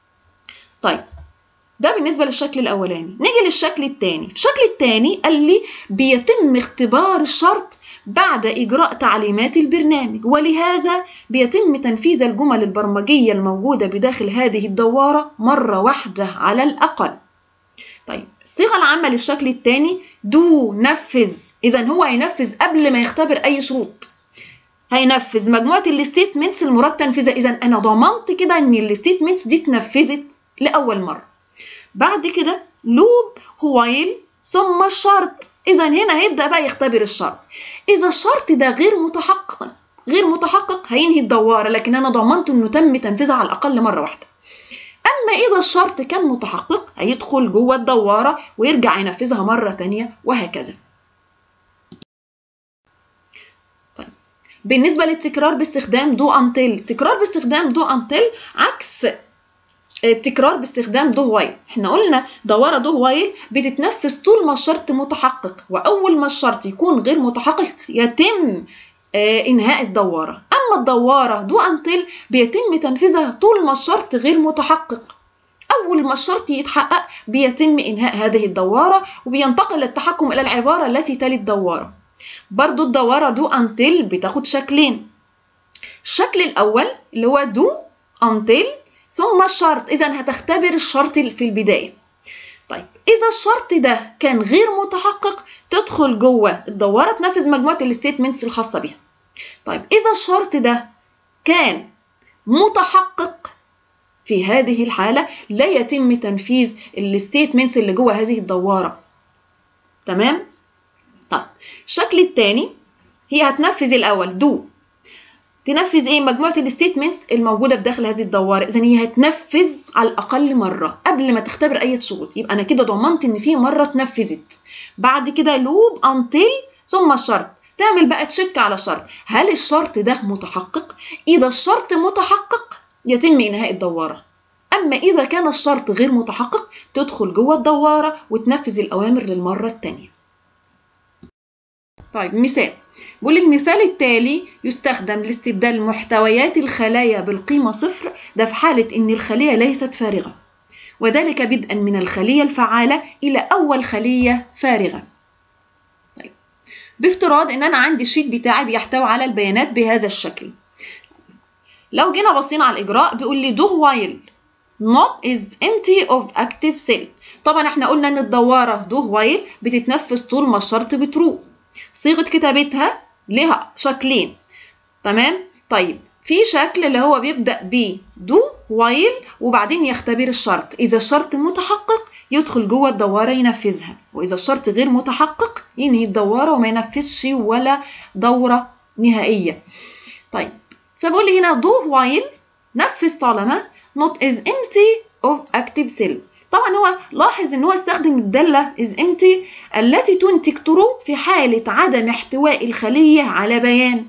طيب ده بالنسبة للشكل الأولاني نيجي للشكل الثاني في الشكل الثاني قال لي بيتم اختبار الشرط بعد إجراء تعليمات البرنامج ولهذا بيتم تنفيذ الجمل البرمجية الموجودة بداخل هذه الدوارة مرة واحدة على الأقل طيب الصيغه العامه للشكل الثاني دو نفذ اذا هو هينفذ قبل ما يختبر اي شروط هينفذ مجموعه الستيتمنتس المراد تنفيذها اذا انا ضمنت كده ان الستيتمنتس دي اتنفذت لاول مره بعد كده لوب وايل ثم الشرط اذا هنا هيبدا بقى يختبر الشرط اذا الشرط ده غير متحقق غير متحقق هينهي الدواره لكن انا ضمنت انه تم تنفيذها على الاقل مره واحده أما إذا الشرط كان متحقق هيدخل جوه الدوارة ويرجع ينفذها مرة تانية وهكذا طيب بالنسبة للتكرار باستخدام دو أنتل تكرار باستخدام دو أنتل عكس التكرار باستخدام دو وايل احنا قلنا دوارة دو وايل بتتنفذ طول ما الشرط متحقق وأول ما الشرط يكون غير متحقق يتم إنهاء الدوارة أما الدوارة دو أنتل بيتم تنفيذها طول ما الشرط غير متحقق أول ما الشرط يتحقق بيتم إنهاء هذه الدوارة وبينتقل التحكم إلى العبارة التي تلي الدوارة برضو الدوارة دو أنتل بتاخد شكلين الشكل الأول اللي هو دو أنتل ثم الشرط إذا هتختبر الشرط في البداية طيب إذا الشرط ده كان غير متحقق تدخل جوه الدوارة تنفذ مجموعة الستيتمنتس الخاصة بيها طيب إذا الشرط ده كان متحقق في هذه الحالة لا يتم تنفيذ الستيتمنتس اللي جوه هذه الدوارة تمام؟ طيب الشكل الثاني هي هتنفذ الأول دو تنفذ ايه مجموعه الستيتمنتس الموجوده بداخل هذه الدواره اذا هي هتنفذ على الاقل مره قبل ما تختبر اي شروط يبقى انا كده ضمنت ان في مره اتنفذت بعد كده لوب انتل ثم الشرط تعمل بقى تشيك على شرط هل الشرط ده متحقق اذا الشرط متحقق يتم انهاء الدواره اما اذا كان الشرط غير متحقق تدخل جوه الدواره وتنفذ الاوامر للمره الثانيه طيب مثال بيقول المثال التالي يستخدم لاستبدال محتويات الخلايا بالقيمة صفر ده في حالة إن الخلية ليست فارغة وذلك بدءا من الخلية الفعالة إلى أول خلية فارغة طيب. بافتراض إن أنا عندي الشيت بتاعي بيحتوي على البيانات بهذا الشكل لو جينا بصينا على الإجراء بيقول لي دو وايل not is empty of active cell طبعا احنا قلنا ان الدوارة دو وايل بتتنفذ طول ما الشرط بترو صيغة كتابتها لها شكلين تمام طيب في شكل اللي هو بيبدأ ب دو وايل وبعدين يختبر الشرط إذا الشرط متحقق يدخل جوه الدوارة ينفذها وإذا الشرط غير متحقق ينهي الدوارة وما ينفذش ولا دورة نهائية طيب فبقول لي هنا دو وايل نفذ طالما not is empty of active cell طبعا هو لاحظ ان هو استخدم الدالة is empty التي تنتج true في حالة عدم احتواء الخلية على بيان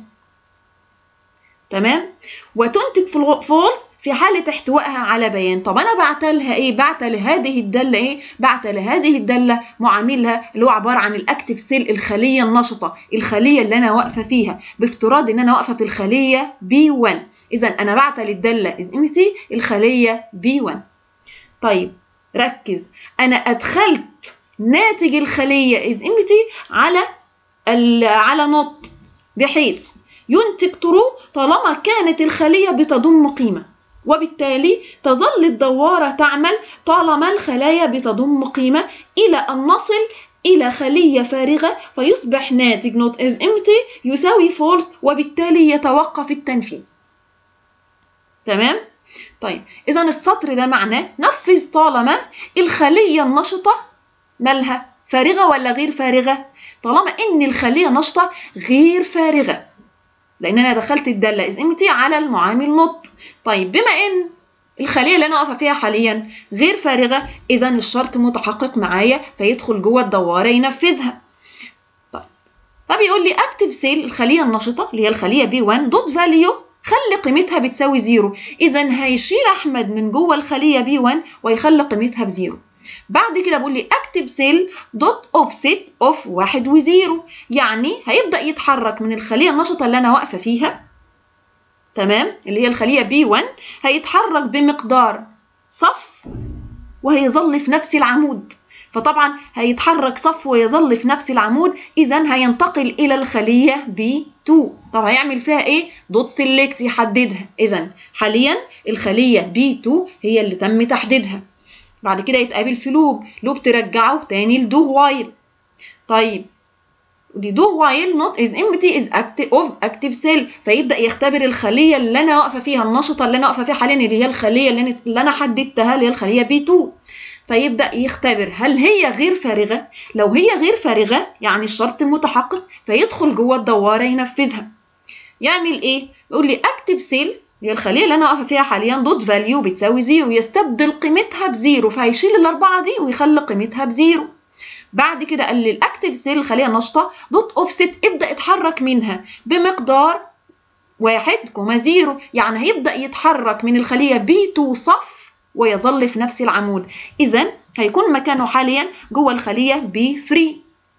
تمام وتنتج فولس في حالة احتوائها على بيان طب انا بعت لها ايه بعت لهذه الدالة ايه بعت لهذه الدالة معاملها اللي هو عبارة عن الاكتف سيل الخلية النشطة الخلية اللي انا واقفة فيها بافتراض ان انا واقفة في الخلية B1 اذا انا بعت للدالة is empty الخلية B1 طيب ركز انا ادخلت ناتج الخلية is empty على على نوت بحيث ينتج ترو طالما كانت الخلية بتضم قيمة وبالتالي تظل الدوارة تعمل طالما الخلايا بتضم قيمة إلى أن نصل إلى خلية فارغة فيصبح ناتج not is empty يساوي false وبالتالي يتوقف التنفيذ تمام؟ طيب إذا السطر ده معناه نفذ طالما الخلية النشطة مالها فارغة ولا غير فارغة؟ طالما إن الخلية نشطة غير فارغة لان انا دخلت الداله از ام تي على المعامل نوت طيب بما ان الخليه اللي انا واقفه فيها حاليا غير فارغه اذا الشرط متحقق معايا فيدخل جوه الدواره ينفذها طيب فبيقول لي اكتف سيل الخليه النشطه اللي هي الخليه بي 1 دوت فاليو خلي قيمتها بتساوي زيرو اذا هيشيل احمد من جوه الخليه بي 1 ويخلي قيمتها بزيرو بعد كده بقول لي اكتب سيل دوت اوفست اوف واحد وزيرو يعني هيبدا يتحرك من الخليه النشطه اللي انا واقفه فيها تمام اللي هي الخليه بي 1 هيتحرك بمقدار صف وهيظل في نفس العمود فطبعا هيتحرك صف ويظل في نفس العمود اذا هينتقل الى الخليه بي 2 طب هيعمل فيها ايه دوت سيلكت يحددها اذا حاليا الخليه بي 2 هي اللي تم تحديدها بعد كده يتقابل في لوب لوب ترجعه تاني لدو وايل طيب دي دو وايل نوت از empty از active اوف اكتيف سيل فيبدا يختبر الخليه اللي انا واقفه فيها النشطه اللي انا واقفه فيها حاليا اللي هي الخليه اللي انا, اللي أنا حددتها اللي هي الخليه بي 2 فيبدا يختبر هل هي غير فارغه لو هي غير فارغه يعني الشرط متحقق فيدخل جوه الدواره ينفذها يعمل ايه يقول لي اكتب سيل هي الخلية اللي أنا واقفة فيها حاليا دوت فاليو بتساوي زيرو يستبدل قيمتها بزيرو فهيشيل الأربعة دي ويخلي قيمتها بزيرو بعد كده قال لي الأكتف سيل الخلية النشطة دوت أوفست ابدأ اتحرك منها بمقدار واحد كوما زيرو يعني هيبدأ يتحرك من الخلية بي تو صف ويظل في نفس العمود إذا هيكون مكانه حاليا جوه الخلية بي 3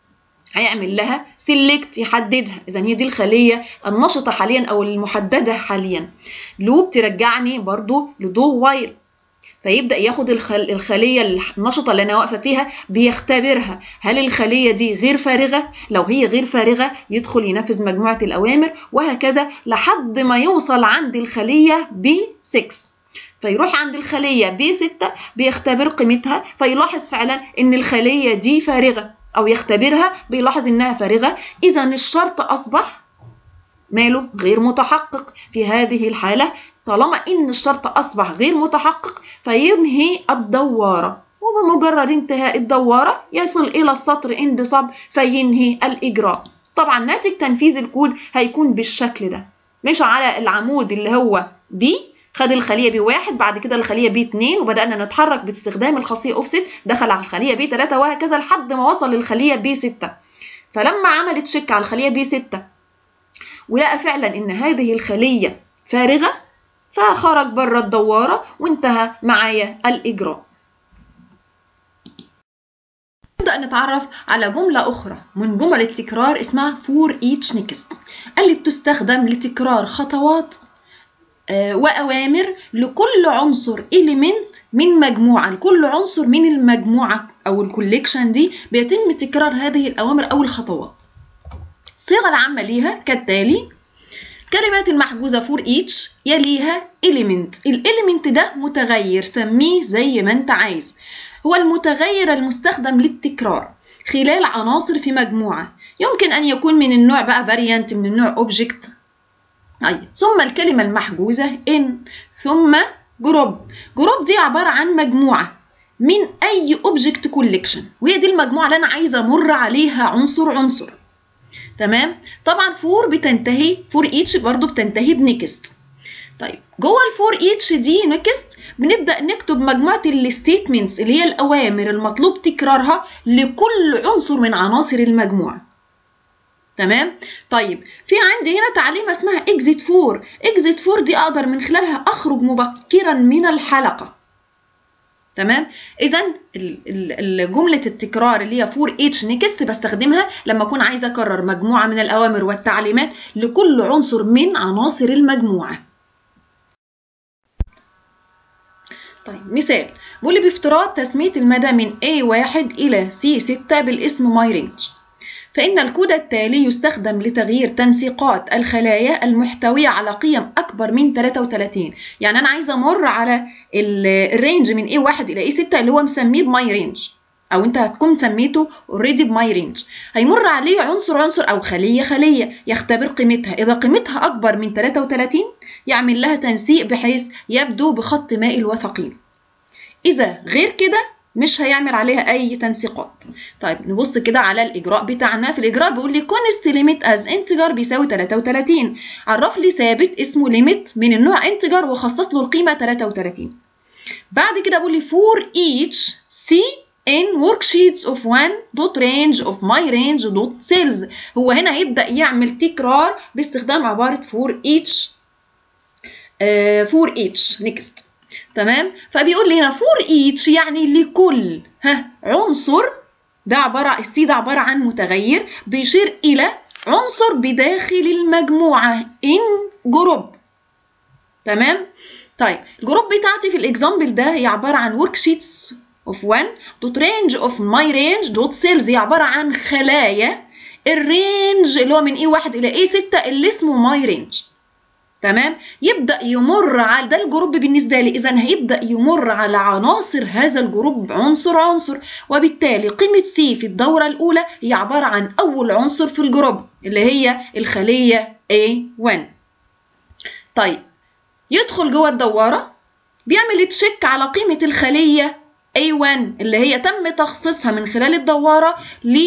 هيعمل لها سيلكت يحددها اذا هي دي الخليه النشطه حاليا او المحدده حاليا لوب ترجعني برضو لدو وايل فيبدا ياخد الخل... الخليه النشطه اللي انا واقفه فيها بيختبرها هل الخليه دي غير فارغه لو هي غير فارغه يدخل ينفذ مجموعه الاوامر وهكذا لحد ما يوصل عند الخليه ب 6 فيروح عند الخليه ب 6 بيختبر قيمتها فيلاحظ فعلا ان الخليه دي فارغه أو يختبرها بيلاحظ إنها فارغة إذا الشرط أصبح ماله غير متحقق في هذه الحالة طالما إن الشرط أصبح غير متحقق فينهي الدوارة وبمجرد انتهاء الدوارة يصل إلى السطر اند صب فينهي الإجراء طبعا ناتج تنفيذ الكود هيكون بالشكل ده مش على العمود اللي هو بي خد الخليه بي واحد بعد كده الخليه بي 2 وبدانا نتحرك باستخدام الخاصيه اوفست دخل على الخليه بي 3 وهكذا لحد ما وصل للخليه بي 6 فلما عمل تشيك على الخليه بي 6 ولقى فعلا ان هذه الخليه فارغه فخرج بره الدواره وانتهى معايا الاجراء نبدأ نتعرف على جملة أخرى من جمل التكرار اسمها for each next اللي بتستخدم لتكرار خطوات وأوامر لكل عنصر إيليمنت من مجموعة لكل عنصر من المجموعة أو الكوليكشن دي بيتم تكرار هذه الأوامر أو الخطوات الصيغة العامة ليها كالتالي كلمات المحجوزة for each يليها element الإليمنت ده متغير سميه زي ما انت عايز هو المتغير المستخدم للتكرار خلال عناصر في مجموعة يمكن أن يكون من النوع بقى variant من النوع object أي ثم الكلمة المحجوزة in ثم جروب جروب دي عبارة عن مجموعة من أي object collection وهي دي المجموعة اللي أنا عايزة أمر عليها عنصر عنصر تمام طبعا فور بتنتهي فور each برضو بتنتهي بنكست طيب جوه الفور ايتش دي نكست بنبدا نكتب مجموعه الستيتمنتس اللي هي الاوامر المطلوب تكرارها لكل عنصر من عناصر المجموعه تمام طيب في عندي هنا تعليمه اسمها اكزيت فور اكزيت فور دي اقدر من خلالها اخرج مبكرا من الحلقه تمام اذا جمله التكرار اللي هي فور اتش نيكست بستخدمها لما اكون عايزه اكرر مجموعه من الاوامر والتعليمات لكل عنصر من عناصر المجموعه طيب مثال بيقول لي بافتراض تسميه المدى من A1 إلى C6 بالاسم my range فإن الكود التالي يستخدم لتغيير تنسيقات الخلايا المحتوية على قيم أكبر من 33 يعني أنا عايزة أمر على الرينج من A1 إلى A6 اللي هو مسميه بماي رينج أو أنت هتكون سميته اوريدي بماي رينج هيمر عليه عنصر عنصر أو خلية خلية يختبر قيمتها إذا قيمتها أكبر من 33 يعمل لها تنسيق بحيث يبدو بخط مائل وثقيل إذا غير كده مش هيعمل عليها اي تنسيقات طيب نبص كده على الاجراء بتاعنا في الاجراء بيقول لي كونست ليميت از انتجر بيساوي 33 عرف لي ثابت اسمه ليميت من النوع انتجر وخصص له القيمه 33 بعد كده بيقول لي for each c in worksheets of one dot range of my range dot cells هو هنا هيبدا يعمل تكرار باستخدام عباره for each uh, for each next تمام فبيقول لي هنا فور ايتش يعني لكل ها عنصر ده عباره السي ده عباره عن متغير بيشير الى عنصر بداخل المجموعه ان جروب تمام طيب الجروب بتاعتي في الاكزامبل ده هي عباره عن ورك شيتس اوف 1 دوت رينج اوف ماي رينج دوت سيلز هي عباره عن خلايا الرينج اللي هو من اي 1 الى اي 6 اللي اسمه ماي رينج تمام يبدا يمر على ده الجروب بالنسبه لي اذا هيبدا يمر على عناصر هذا الجروب عنصر عنصر وبالتالي قيمه سي في الدوره الاولى هي عباره عن اول عنصر في الجروب اللي هي الخليه A1 طيب يدخل جوه الدواره بيعمل تشيك على قيمه الخليه A1 اللي هي تم تخصيصها من خلال الدواره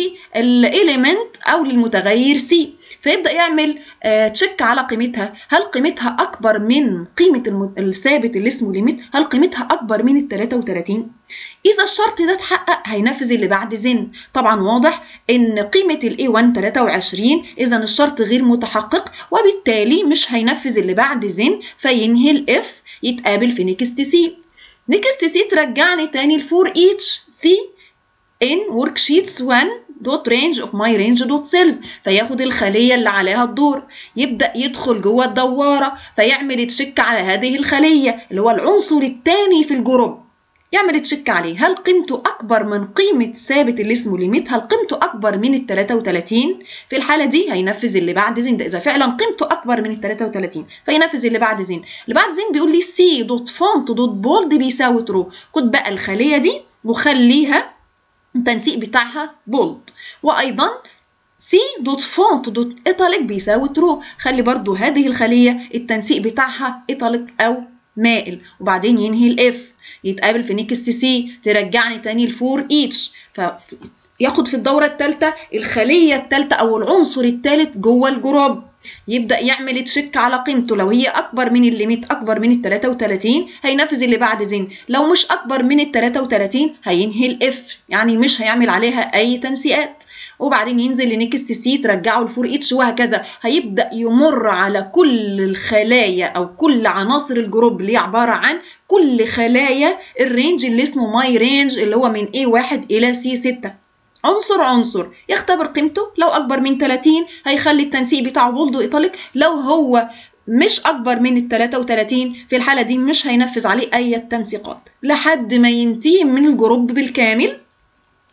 للإليمنت او للمتغير C فيبدا يعمل آه تشيك على قيمتها هل قيمتها اكبر من قيمه الم... الثابت اللي اسمه ليميت هل قيمتها اكبر من ال 33 اذا الشرط ده اتحقق هينفذ اللي بعد زن طبعا واضح ان قيمه الاي 1 23 اذا الشرط غير متحقق وبالتالي مش هينفذ اللي بعد زن فينهي الاف يتقابل في نيكست سي نيكست سي ترجعني تاني لفور ايتش سي in worksheets 1 دوت رينج اوف ماي رينج دوت سيلز فياخد الخليه اللي عليها الدور يبدا يدخل جوه الدواره فيعمل تشيك على هذه الخليه اللي هو العنصر الثاني في الجروب يعمل تشيك عليه هل قيمته اكبر من قيمه ثابت اللي اسمه ليميت هل قيمته اكبر من ال 33 في الحاله دي هينفذ اللي بعد زين ده اذا فعلا قيمته اكبر من ال 33 فينفذ اللي بعد زين اللي بعد زين بيقول لي سي دوت فونت دوت بولد بيساوي ترو خد بقى الخليه دي وخليها التنسيق بتاعها بولد وايضا سي دوت فونت دوت ايتاليك بيساوي ترو خلي برضو هذه الخليه التنسيق بتاعها ايتاليك او مائل وبعدين ينهي الاف يتقابل في نيكست سي ترجعني تاني لفور ايتش فياخد في الدوره الثالثه الخليه الثالثه او العنصر الثالث جوه الجروب يبدا يعمل تشيك على قيمته لو هي اكبر من الليميت اكبر من ال 33 هينفذ اللي بعد زين لو مش اكبر من ال 33 هينهي الاف يعني مش هيعمل عليها اي تنسيقات وبعدين ينزل لنيكست سي ترجعه لفور اتش وهكذا هيبدا يمر على كل الخلايا او كل عناصر الجروب اللي هي عباره عن كل خلايا الرينج اللي اسمه ماي رينج اللي هو من A1 الى C6 عنصر عنصر يختبر قيمته لو اكبر من 30 هيخلي التنسيق بتاعه بولد وايطاليك لو هو مش اكبر من ال 33 في الحاله دي مش هينفذ عليه اي تنسيقات لحد ما ينتهي من الجروب بالكامل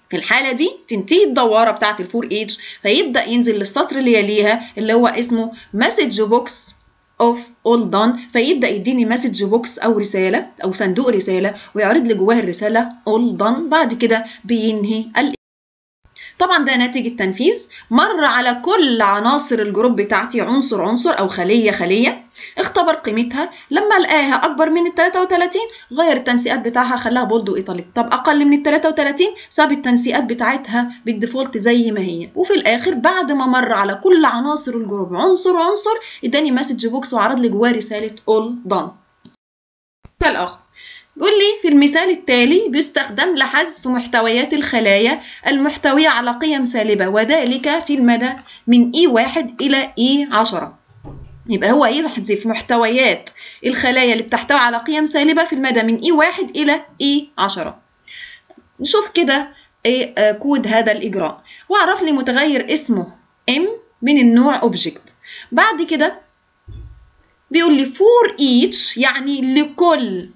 في الحالة دي تنتهي الدوارة بتاعة الفور اتش فيبدأ ينزل للسطر اللي يليها اللي هو اسمه مسج بوكس اوف all done فيبدا يديني مسج بوكس او رساله او صندوق رساله ويعرض لي جواه الرساله all done بعد كده بينهي ال طبعا ده ناتج التنفيذ مر على كل عناصر الجروب بتاعتي عنصر عنصر او خليه خليه اختبر قيمتها لما لقاها اكبر من ال 33 غير التنسيقات بتاعها خلاها بولد وايطاليك طب اقل من ال 33 ساب التنسيقات بتاعتها بالديفولت زي ما هي وفي الاخر بعد ما مر على كل عناصر الجروب عنصر عنصر اداني مسج بوكس وعرض لي جواه رساله all done مثال اخر بيقول لي في المثال التالي بيستخدم لحذف محتويات الخلايا المحتوية على قيم سالبة وذلك في المدى من E1 إلى E10 يبقى هو ايه بحذف محتويات الخلايا اللي بتحتوي على قيم سالبة في المدى من E1 إلى E10 نشوف كده ايه آه كود هذا الإجراء واعرف لي متغير اسمه M من النوع object بعد كده بيقول لي for each يعني لكل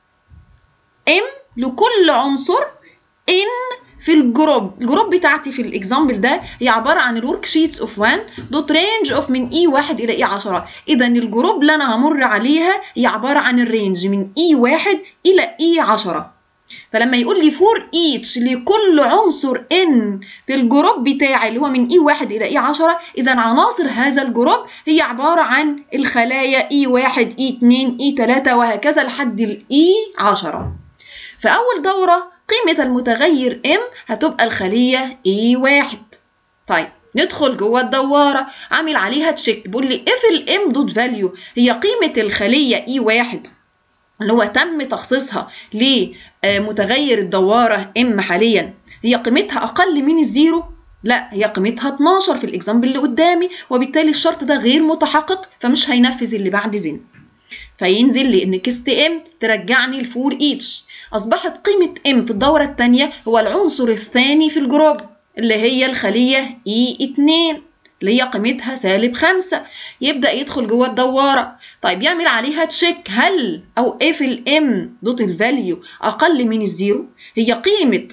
ام لكل عنصر ان في الجروب الجروب بتاعتي في الاكزامبل ده هي عباره عن الورك شيتس اوف 1 دوت رينج اوف من اي 1 الى اي 10 اذا الجروب اللي انا همر عليها هي عباره عن الرينج من اي 1 الى اي 10 فلما يقول لي فور ايتش لكل عنصر ان في الجروب بتاعي اللي هو من اي 1 الى اي 10 اذا عناصر هذا الجروب هي عباره عن الخلايا اي 1 اي 2 اي 3 وهكذا لحد الاي 10 في أول دورة قيمة المتغير M هتبقى الخلية E1 طيب ندخل جوه الدوارة عامل عليها تشيك بيقول لي if ال M دوت فاليو هي قيمة الخلية E1 اللي هو تم تخصيصها لمتغير الدوارة M حاليا هي قيمتها أقل من الزيرو لا هي قيمتها 12 في الاكزامبل اللي قدامي وبالتالي الشرط ده غير متحقق فمش هينفذ اللي بعد زين فينزل لي ان كيست ام ترجعني الفور ايتش أصبحت قيمة M في الدورة الثانية هو العنصر الثاني في الجروب اللي هي الخلية E2 اللي هي قيمتها سالب خمسة يبدأ يدخل جوه الدوارة طيب يعمل عليها تشيك هل أو if الام دوت الفاليو أقل من الزيرو هي قيمة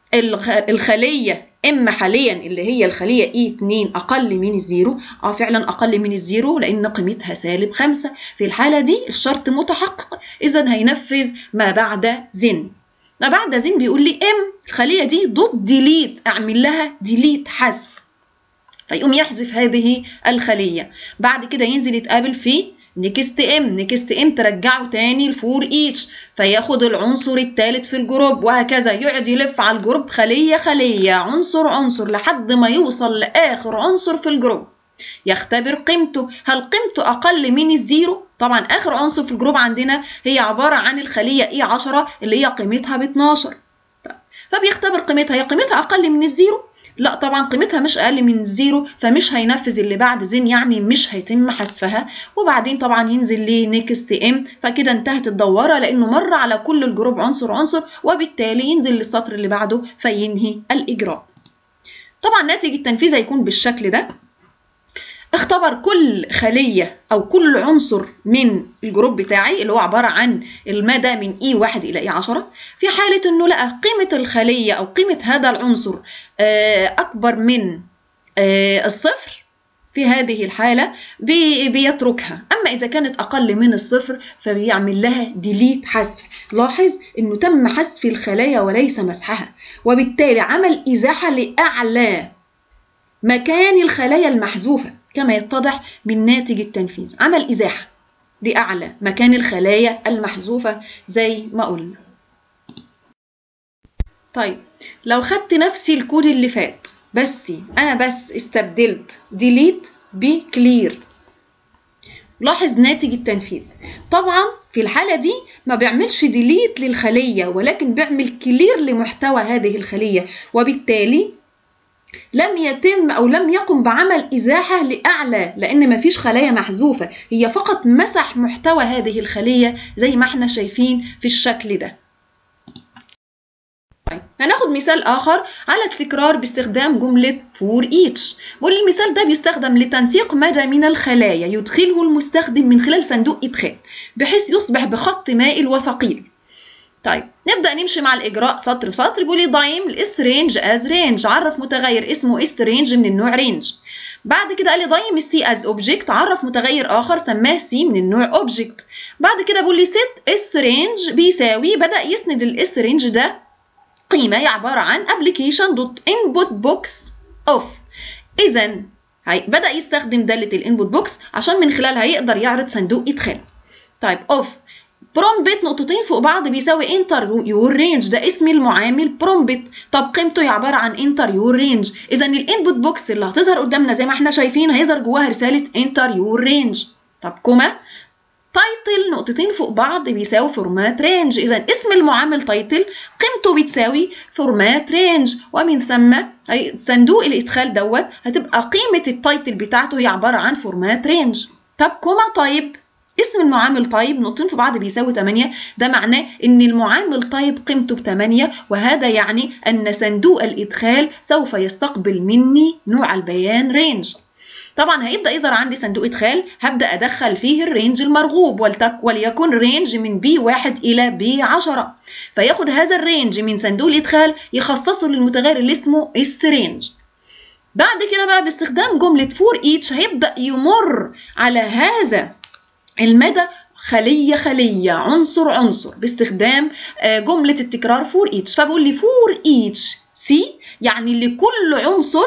الخلية ام حاليا اللي هي الخليه اي 2 اقل من الزيرو اه فعلا اقل من الزيرو لان قيمتها سالب 5 في الحاله دي الشرط متحقق اذا هينفذ ما بعد زن ما بعد زن بيقول لي ام الخليه دي دوت ديليت اعمل لها ديليت حذف فيقوم يحذف هذه الخليه بعد كده ينزل يتقابل في نكست ام نكست ام ترجعه تاني لفور ايتش فياخد العنصر الثالث في الجروب وهكذا يقعد يلف على الجروب خليه خليه عنصر عنصر لحد ما يوصل لاخر عنصر في الجروب يختبر قيمته هل قيمته اقل من الزيرو طبعا اخر عنصر في الجروب عندنا هي عباره عن الخليه اي 10 اللي هي قيمتها ب 12 فبيختبر قيمتها هي قيمتها اقل من الزيرو لا طبعا قيمتها مش اقل من الزيرو فمش هينفذ اللي بعد زين يعني مش هيتم حذفها وبعدين طبعا ينزل ليه نيكست ام فكده انتهت الدواره لانه مر على كل الجروب عنصر عنصر وبالتالي ينزل للسطر اللي بعده فينهي الاجراء طبعا ناتج التنفيذ هيكون بالشكل ده اختبر كل خلية أو كل عنصر من الجروب بتاعي اللي هو عبارة عن المدى من E1 إلى E10 في حالة إنه لقى قيمة الخلية أو قيمة هذا العنصر أكبر من الصفر في هذه الحالة بيتركها أما إذا كانت أقل من الصفر فبيعمل لها ديليت حذف لاحظ أنه تم حذف الخلايا وليس مسحها وبالتالي عمل إزاحة لأعلى مكان الخلايا المحذوفة كما يتضح من ناتج التنفيذ عمل إزاحة لأعلى مكان الخلايا المحذوفة زي ما قلنا طيب لو خدت نفسي الكود اللي فات بس أنا بس استبدلت delete بكلير لاحظ ناتج التنفيذ طبعا في الحالة دي ما بيعملش ديليت للخلية ولكن بيعمل كلير لمحتوى هذه الخلية وبالتالي لم يتم أو لم يقم بعمل إزاحة لأعلى لأن مفيش خلايا محذوفة هي فقط مسح محتوى هذه الخلية زي ما احنا شايفين في الشكل ده طيب هناخد مثال آخر على التكرار باستخدام جملة for each بقول المثال ده بيستخدم لتنسيق مدى من الخلايا يدخله المستخدم من خلال صندوق إدخال بحيث يصبح بخط مائل وثقيل طيب نبدا نمشي مع الاجراء سطر سطر بيقول لي دايم الاس رينج از رينج عرف متغير اسمه اس رينج من النوع رينج بعد كده قال لي دايم السي از اوبجكت عرف متغير اخر سماه سي من النوع اوبجكت بعد كده بيقول لي ست اس رينج بيساوي بدا يسند الاس رينج ده قيمه هي عباره عن application دوت input box اوف اذا بدا يستخدم داله الانبوت بوكس عشان من خلالها يقدر يعرض صندوق ادخال طيب اوف برومبت نقطتين فوق بعض بيساوي انتر يور رينج ده اسم المعامل برومبت طب قيمته هي عباره عن انتر يور رينج اذا الانبوت بوكس اللي هتظهر قدامنا زي ما احنا شايفين هيظهر جواها رساله انتر يور رينج طب كوما تايتل نقطتين فوق بعض بيساوي فورمات رينج اذا اسم المعامل تايتل قيمته بتساوي فورمات رينج ومن ثم صندوق الادخال دوت هتبقى قيمه التايتل بتاعته هي عباره عن فورمات رينج طب كوما طيب اسم المعامل طيب نقطتين في بعض بيساوي 8 ده معناه ان المعامل طيب قيمته ب 8 وهذا يعني ان صندوق الادخال سوف يستقبل مني نوع البيان رينج طبعا هيبدا يظهر عندي صندوق ادخال هبدا ادخل فيه الرينج المرغوب ولتك وليكن رينج من بي 1 الى بي 10 فياخد هذا الرينج من صندوق الادخال يخصصه للمتغير اللي اسمه اس رينج بعد كده بقى باستخدام جمله فور ايتش هيبدا يمر على هذا المدى خلية خلية عنصر عنصر باستخدام جملة التكرار فور ايتش فبقول لي فور ايتش سي يعني لكل عنصر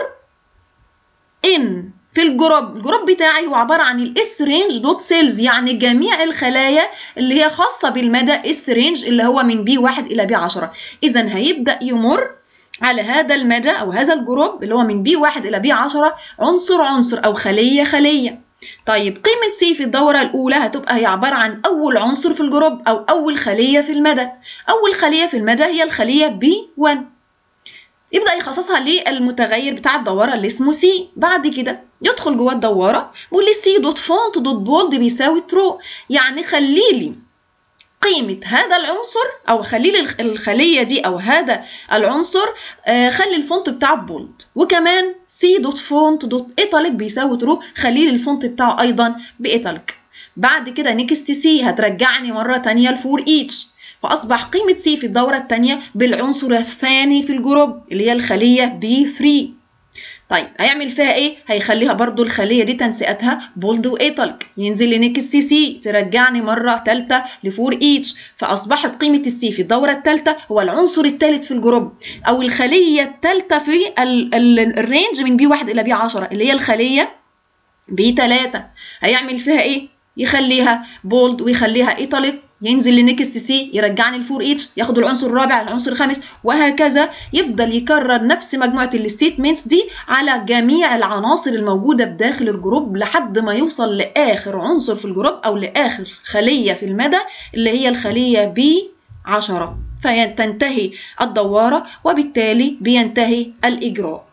ان في الجروب الجروب بتاعي هو عبارة عن الاس رينج دوت سيلز يعني جميع الخلايا اللي هي خاصة بالمدى اس رينج اللي هو من بي 1 إلى بي 10 إذا هيبدأ يمر على هذا المدى أو هذا الجروب اللي هو من بي 1 إلى بي 10 عنصر عنصر أو خلية خلية طيب قيمة سي في الدورة الأولى هتبقى هي عبارة عن أول عنصر في الجروب أو أول خلية في المدى أول خلية في المدى هي الخلية بي 1 يبدأ يخصصها للمتغير بتاع الدورة اللي اسمه سي بعد كده يدخل جوه الدوارة بيقول لي سي دوت فونت دوت بولد بيساوي ترو يعني خلي لي قيمة هذا العنصر أو خلي لي الخلية دي أو هذا العنصر آه خلي الفونت بتاعه بولد وكمان سي دوت فونت دوت ايتاليك بيساوي ترو خلي لي الفونت بتاعه أيضا بإيتاليك بعد كده نيكست سي هترجعني مرة تانية لفور ايتش فأصبح قيمة سي في الدورة الثانية بالعنصر الثاني في الجروب اللي هي الخلية بي 3 طيب هيعمل فيها ايه؟ هيخليها برضو الخلية دي تنسيقاتها بولد وايتالك ينزل لنيكست سي ترجعني مرة ثالثة لفور ايتش فأصبحت قيمة السي في الدورة الثالثة هو العنصر الثالث في الجروب أو الخلية الثالثة في ال ال الرينج من بي 1 إلى بي 10 اللي هي الخلية بي 3 هيعمل فيها ايه؟ يخليها بولد ويخليها ايتاليك ينزل لنكست سي يرجعني لفور ايتش ياخد العنصر الرابع العنصر الخامس وهكذا يفضل يكرر نفس مجموعه الستيتمنتس دي على جميع العناصر الموجوده بداخل الجروب لحد ما يوصل لاخر عنصر في الجروب او لاخر خليه في المدى اللي هي الخليه بي 10 فتنتهي الدواره وبالتالي بينتهي الاجراء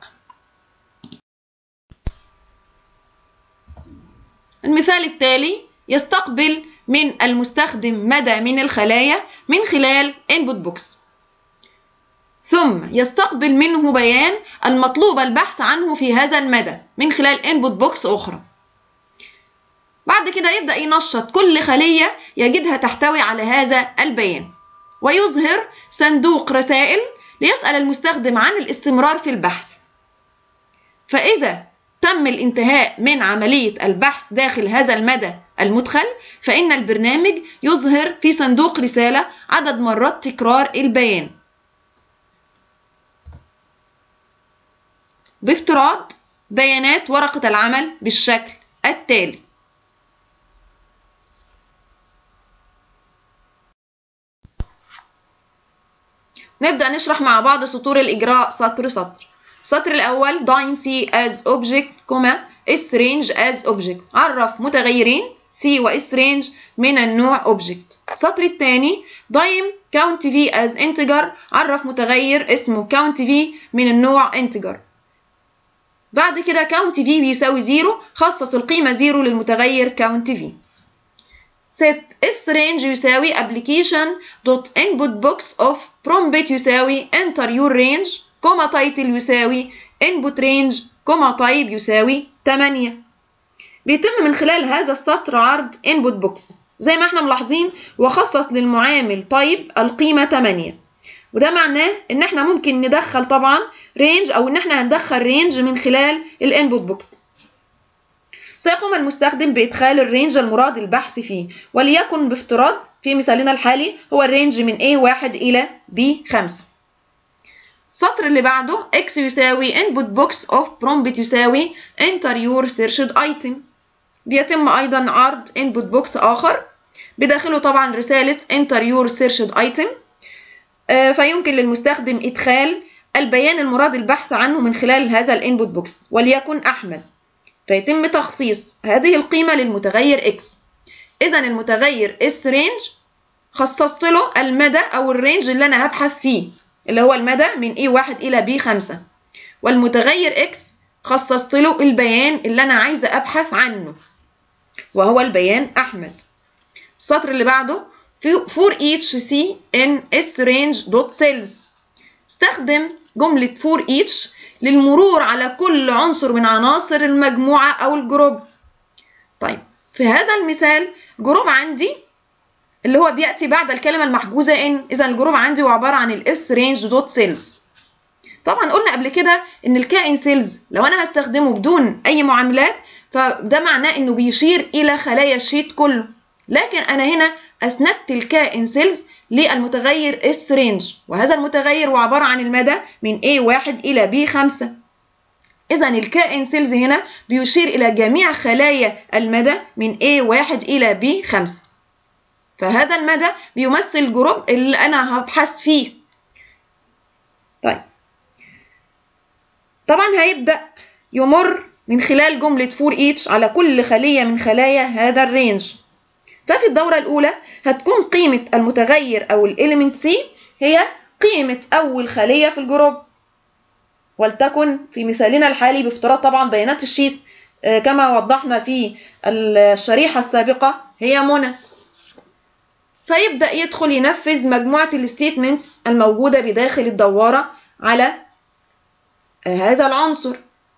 المثال التالي يستقبل من المستخدم مدى من الخلايا من خلال input box ثم يستقبل منه بيان المطلوب البحث عنه في هذا المدى من خلال input box أخرى بعد كده يبدأ ينشط كل خلية يجدها تحتوي على هذا البيان ويظهر صندوق رسائل ليسأل المستخدم عن الاستمرار في البحث فإذا تم الانتهاء من عملية البحث داخل هذا المدى المدخل فإن البرنامج يظهر في صندوق رسالة عدد مرات تكرار البيان بافتراض بيانات ورقة العمل بالشكل التالي نبدأ نشرح مع بعض سطور الإجراء سطر سطر السطر الأول dime C as object, S range as object عرف متغيرين C و S range من النوع object السطر الثاني dime count V as integer عرف متغير اسمه count V من النوع integer بعد كده count V بيساوي 0 خصص القيمة 0 للمتغير count V set S range يساوي application dot input box of prompt يساوي enter your range كوما تايتل يساوي input range كوما type يساوي 8 بيتم من خلال هذا السطر عرض input box زي ما احنا ملاحظين وخصص للمعامل طيب القيمة 8 وده معناه ان احنا ممكن ندخل طبعا رينج او ان احنا هندخل رينج من خلال الانبوت بوكس سيقوم المستخدم بإدخال الرينج المراد البحث فيه وليكن بافتراض في مثالنا الحالي هو الرينج من A1 إلى B5 السطر اللي بعده x يساوي input box of prompt يساوي enter your searched item بيتم أيضا عرض input box آخر بداخله طبعا رسالة enter your searched item آه فيمكن للمستخدم إدخال البيان المراد البحث عنه من خلال هذا الانبوت بوكس وليكن أحمد فيتم تخصيص هذه القيمة للمتغير x إذا المتغير s range خصصت له المدى أو الرينج اللي أنا هبحث فيه اللي هو المدى من A1 إلى B5 والمتغير X خصصت له البيان اللي أنا عايزة أبحث عنه وهو البيان أحمد السطر اللي بعده for each C in S range dot cells استخدم جملة for each للمرور على كل عنصر من عناصر المجموعة أو الجروب طيب في هذا المثال جروب عندي اللي هو بيأتي بعد الكلمة المحجوزة إن إذا الجروب عندي هو عبارة عن الاس رينج دوت سيلز طبعا قلنا قبل كده إن الكائن سيلز لو أنا هستخدمه بدون أي معاملات فده معناه إنه بيشير إلى خلايا الشيت كله لكن أنا هنا أسندت الكائن سيلز للمتغير اس رينج وهذا المتغير هو عبارة عن المدى من A1 إلى B5 إذا الكائن سيلز هنا بيشير إلى جميع خلايا المدى من A1 إلى B5 فهذا المدى بيمثل الجروب اللي أنا هبحث فيه طيب طبعا هيبدأ يمر من خلال جملة فور each على كل خلية من خلايا هذا الرينج ففي الدورة الأولى هتكون قيمة المتغير أو الإليمنت سي هي قيمة أول خلية في الجروب ولتكن في مثالنا الحالي بافتراض طبعا بيانات الشيت كما وضحنا في الشريحة السابقة هي منى فيبدأ يدخل ينفذ مجموعة الستيتمنتس الموجودة بداخل الدوارة على هذا العنصر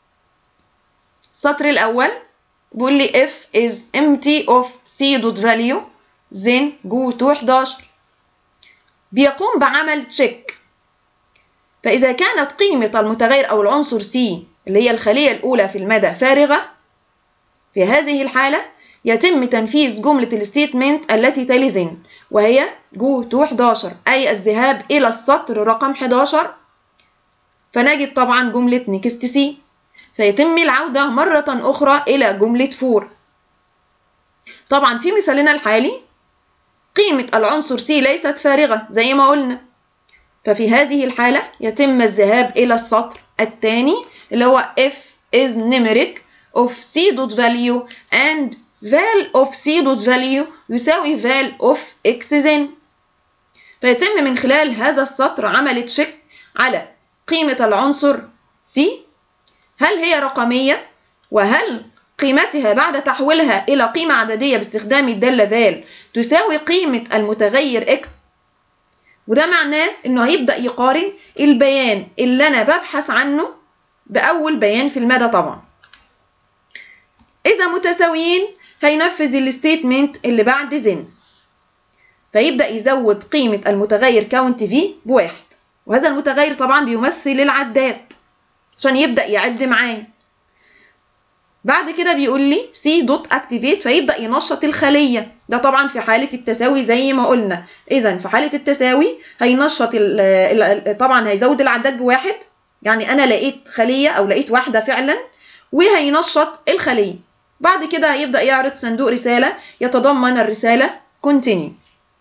السطر الأول بيقول لي if is empty of c dot value then go to 11 بيقوم بعمل check فإذا كانت قيمة المتغير أو العنصر c اللي هي الخلية الأولى في المدى فارغة في هذه الحالة يتم تنفيذ جملة الستيتمنت التي تلي زن وهي جو تو 11 أي الذهاب إلى السطر رقم 11 فنجد طبعا جملة نيكست سي فيتم العودة مرة أخرى إلى جملة فور طبعا في مثالنا الحالي قيمة العنصر سي ليست فارغة زي ما قلنا ففي هذه الحالة يتم الذهاب إلى السطر الثاني اللي هو if is numeric of c dot value and val of c dot value يساوي val of x n فيتم من خلال هذا السطر عمل تشيك على قيمة العنصر c هل هي رقمية وهل قيمتها بعد تحويلها إلى قيمة عددية باستخدام الدالة val تساوي قيمة المتغير x وده معناه إنه هيبدأ يقارن البيان اللي أنا ببحث عنه بأول بيان في المدى طبعا إذا متساويين هينفذ الستيتمنت اللي بعد زن فيبدأ يزود قيمة المتغير كاونت في بواحد وهذا المتغير طبعا بيمثل العداد عشان يبدأ يعد معايا بعد كده بيقول لي سي دوت اكتيفيت فيبدأ ينشط الخلية ده طبعا في حالة التساوي زي ما قلنا إذا في حالة التساوي هينشط ال ال طبعا هيزود العداد بواحد يعني أنا لقيت خلية أو لقيت واحدة فعلا وهينشط الخلية بعد كده هيبدأ يعرض صندوق رسالة يتضمن الرسالة continue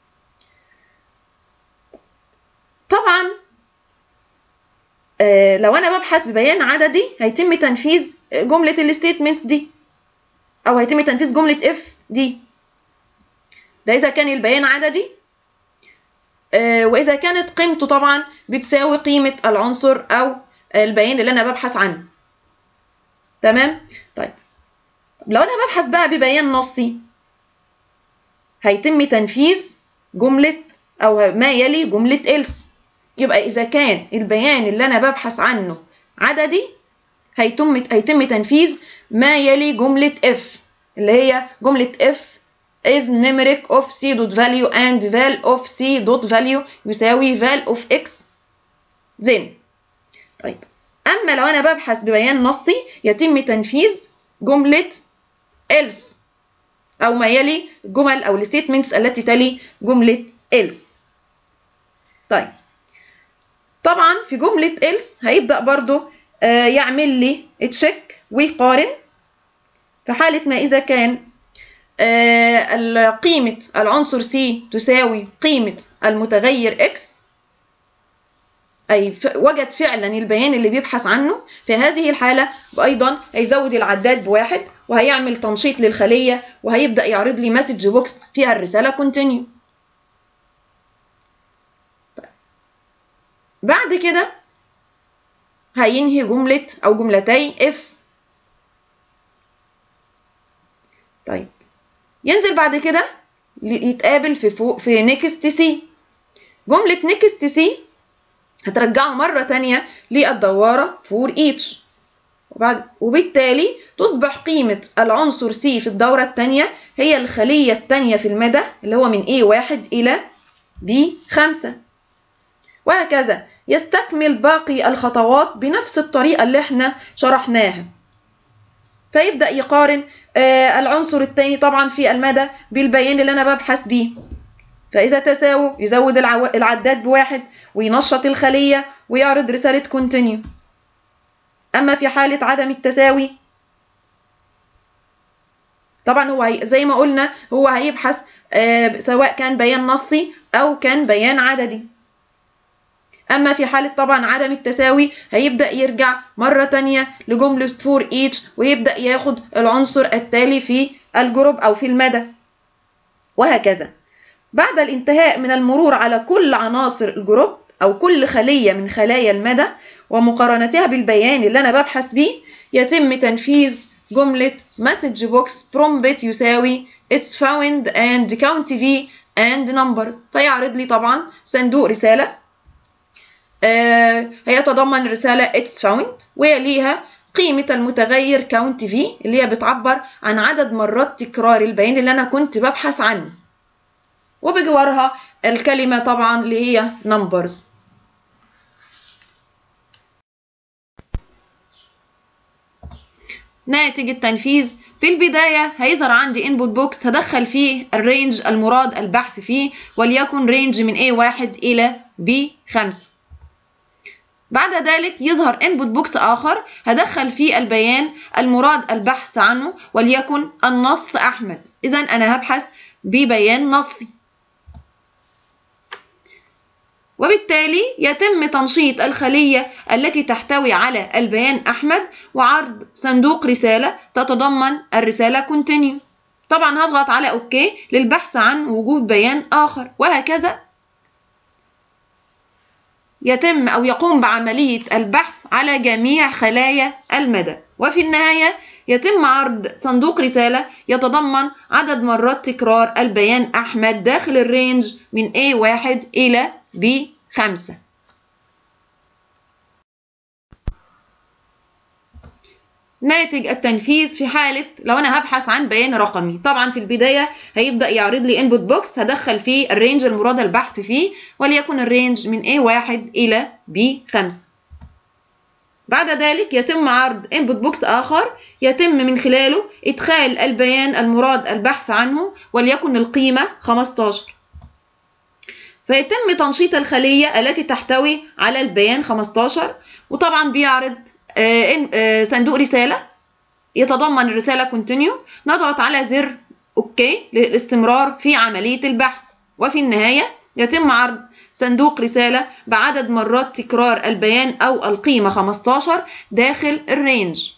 طبعا آه لو أنا ببحث ببيان عددي هيتم تنفيذ جملة الستيتمنتس دي أو هيتم تنفيذ جملة if دي ده إذا كان البيان عددي آه وإذا كانت قيمته طبعا بتساوي قيمة العنصر أو البيان اللي أنا ببحث عنه تمام طيب لو انا ببحث بقى ببيان نصي هيتم تنفيذ جملة او ما يلي جملة else يبقى اذا كان البيان اللي انا ببحث عنه عددي هيتم هيتم تنفيذ ما يلي جملة if اللي هي جملة if is numeric of c dot value and val of c dot value يساوي val of x then طيب أما لو أنا ببحث ببيان نصي يتم تنفيذ جملة else أو ما يلي الجمل أو الستيتمنتس التي تلي جملة else طيب طبعا في جملة else هيبدأ برضو آه يعمل لي تشيك ويقارن في حالة ما إذا كان آه قيمة العنصر C تساوي قيمة المتغير X أي وجد فعلا البيان اللي بيبحث عنه في هذه الحالة أيضا هيزود العداد بواحد وهيعمل تنشيط للخلية وهيبدأ يعرض لي مسج بوكس فيها الرسالة continue بعد كده هينهي جملة أو جملتي if طيب ينزل بعد كده يتقابل في فوق في نيكست سي جملة نيكست سي هترجعه مرة تانية للدوارة فور ايتش وبعد وبالتالي تصبح قيمة العنصر C في الدورة الثانية هي الخلية الثانية في المدى اللي هو من A1 إلى B5 وهكذا يستكمل باقي الخطوات بنفس الطريقة اللي احنا شرحناها فيبدأ يقارن آه العنصر الثاني طبعا في المدى بالبيان اللي أنا ببحث بيه فإذا تساووا يزود العو... العداد بواحد وينشط الخلية ويعرض رسالة continue أما في حالة عدم التساوي طبعا هو هي... زي ما قلنا هو هيبحث آه سواء كان بيان نصي أو كان بيان عددي أما في حالة طبعا عدم التساوي هيبدأ يرجع مرة تانية لجملة for each ويبدأ ياخد العنصر التالي في الجروب أو في المدى وهكذا بعد الانتهاء من المرور على كل عناصر الجروب أو كل خلية من خلايا المدى ومقارنتها بالبيان اللي أنا ببحث بيه يتم تنفيذ جملة message box prompt يساوي it's found and count v and numbers فيعرض لي طبعا صندوق رسالة آه هيتضمن رسالة it's found ويليها قيمة المتغير count v اللي هي بتعبر عن عدد مرات تكرار البيان اللي أنا كنت ببحث عنه وبجوارها الكلمة طبعا اللي هي numbers ناتج التنفيذ في البداية هيظهر عندي input box هدخل فيه الرينج المراد البحث فيه وليكن رينج من A1 إلى B5 بعد ذلك يظهر input box آخر هدخل فيه البيان المراد البحث عنه وليكن النص أحمد إذا أنا هبحث ببيان نصي وبالتالي يتم تنشيط الخلية التي تحتوي على البيان أحمد وعرض صندوق رسالة تتضمن الرسالة continue طبعا هضغط على أوكي للبحث عن وجود بيان آخر وهكذا يتم أو يقوم بعملية البحث على جميع خلايا المدى وفي النهاية يتم عرض صندوق رسالة يتضمن عدد مرات تكرار البيان أحمد داخل الرينج من A1 إلى B5 ناتج التنفيذ في حالة لو أنا هبحث عن بيان رقمي طبعا في البداية هيبدأ يعرض لي input box هدخل فيه الرينج المراد البحث فيه وليكن الرينج من A1 إلى B5 بعد ذلك يتم عرض input box آخر يتم من خلاله إدخال البيان المراد البحث عنه وليكن القيمة 15 فيتم تنشيط الخلية التي تحتوي على البيان 15 وطبعا بيعرض صندوق رسالة يتضمن الرسالة continue نضغط على زر أوكي للاستمرار في عملية البحث وفي النهاية يتم عرض صندوق رسالة بعدد مرات تكرار البيان أو القيمة 15 داخل الرينج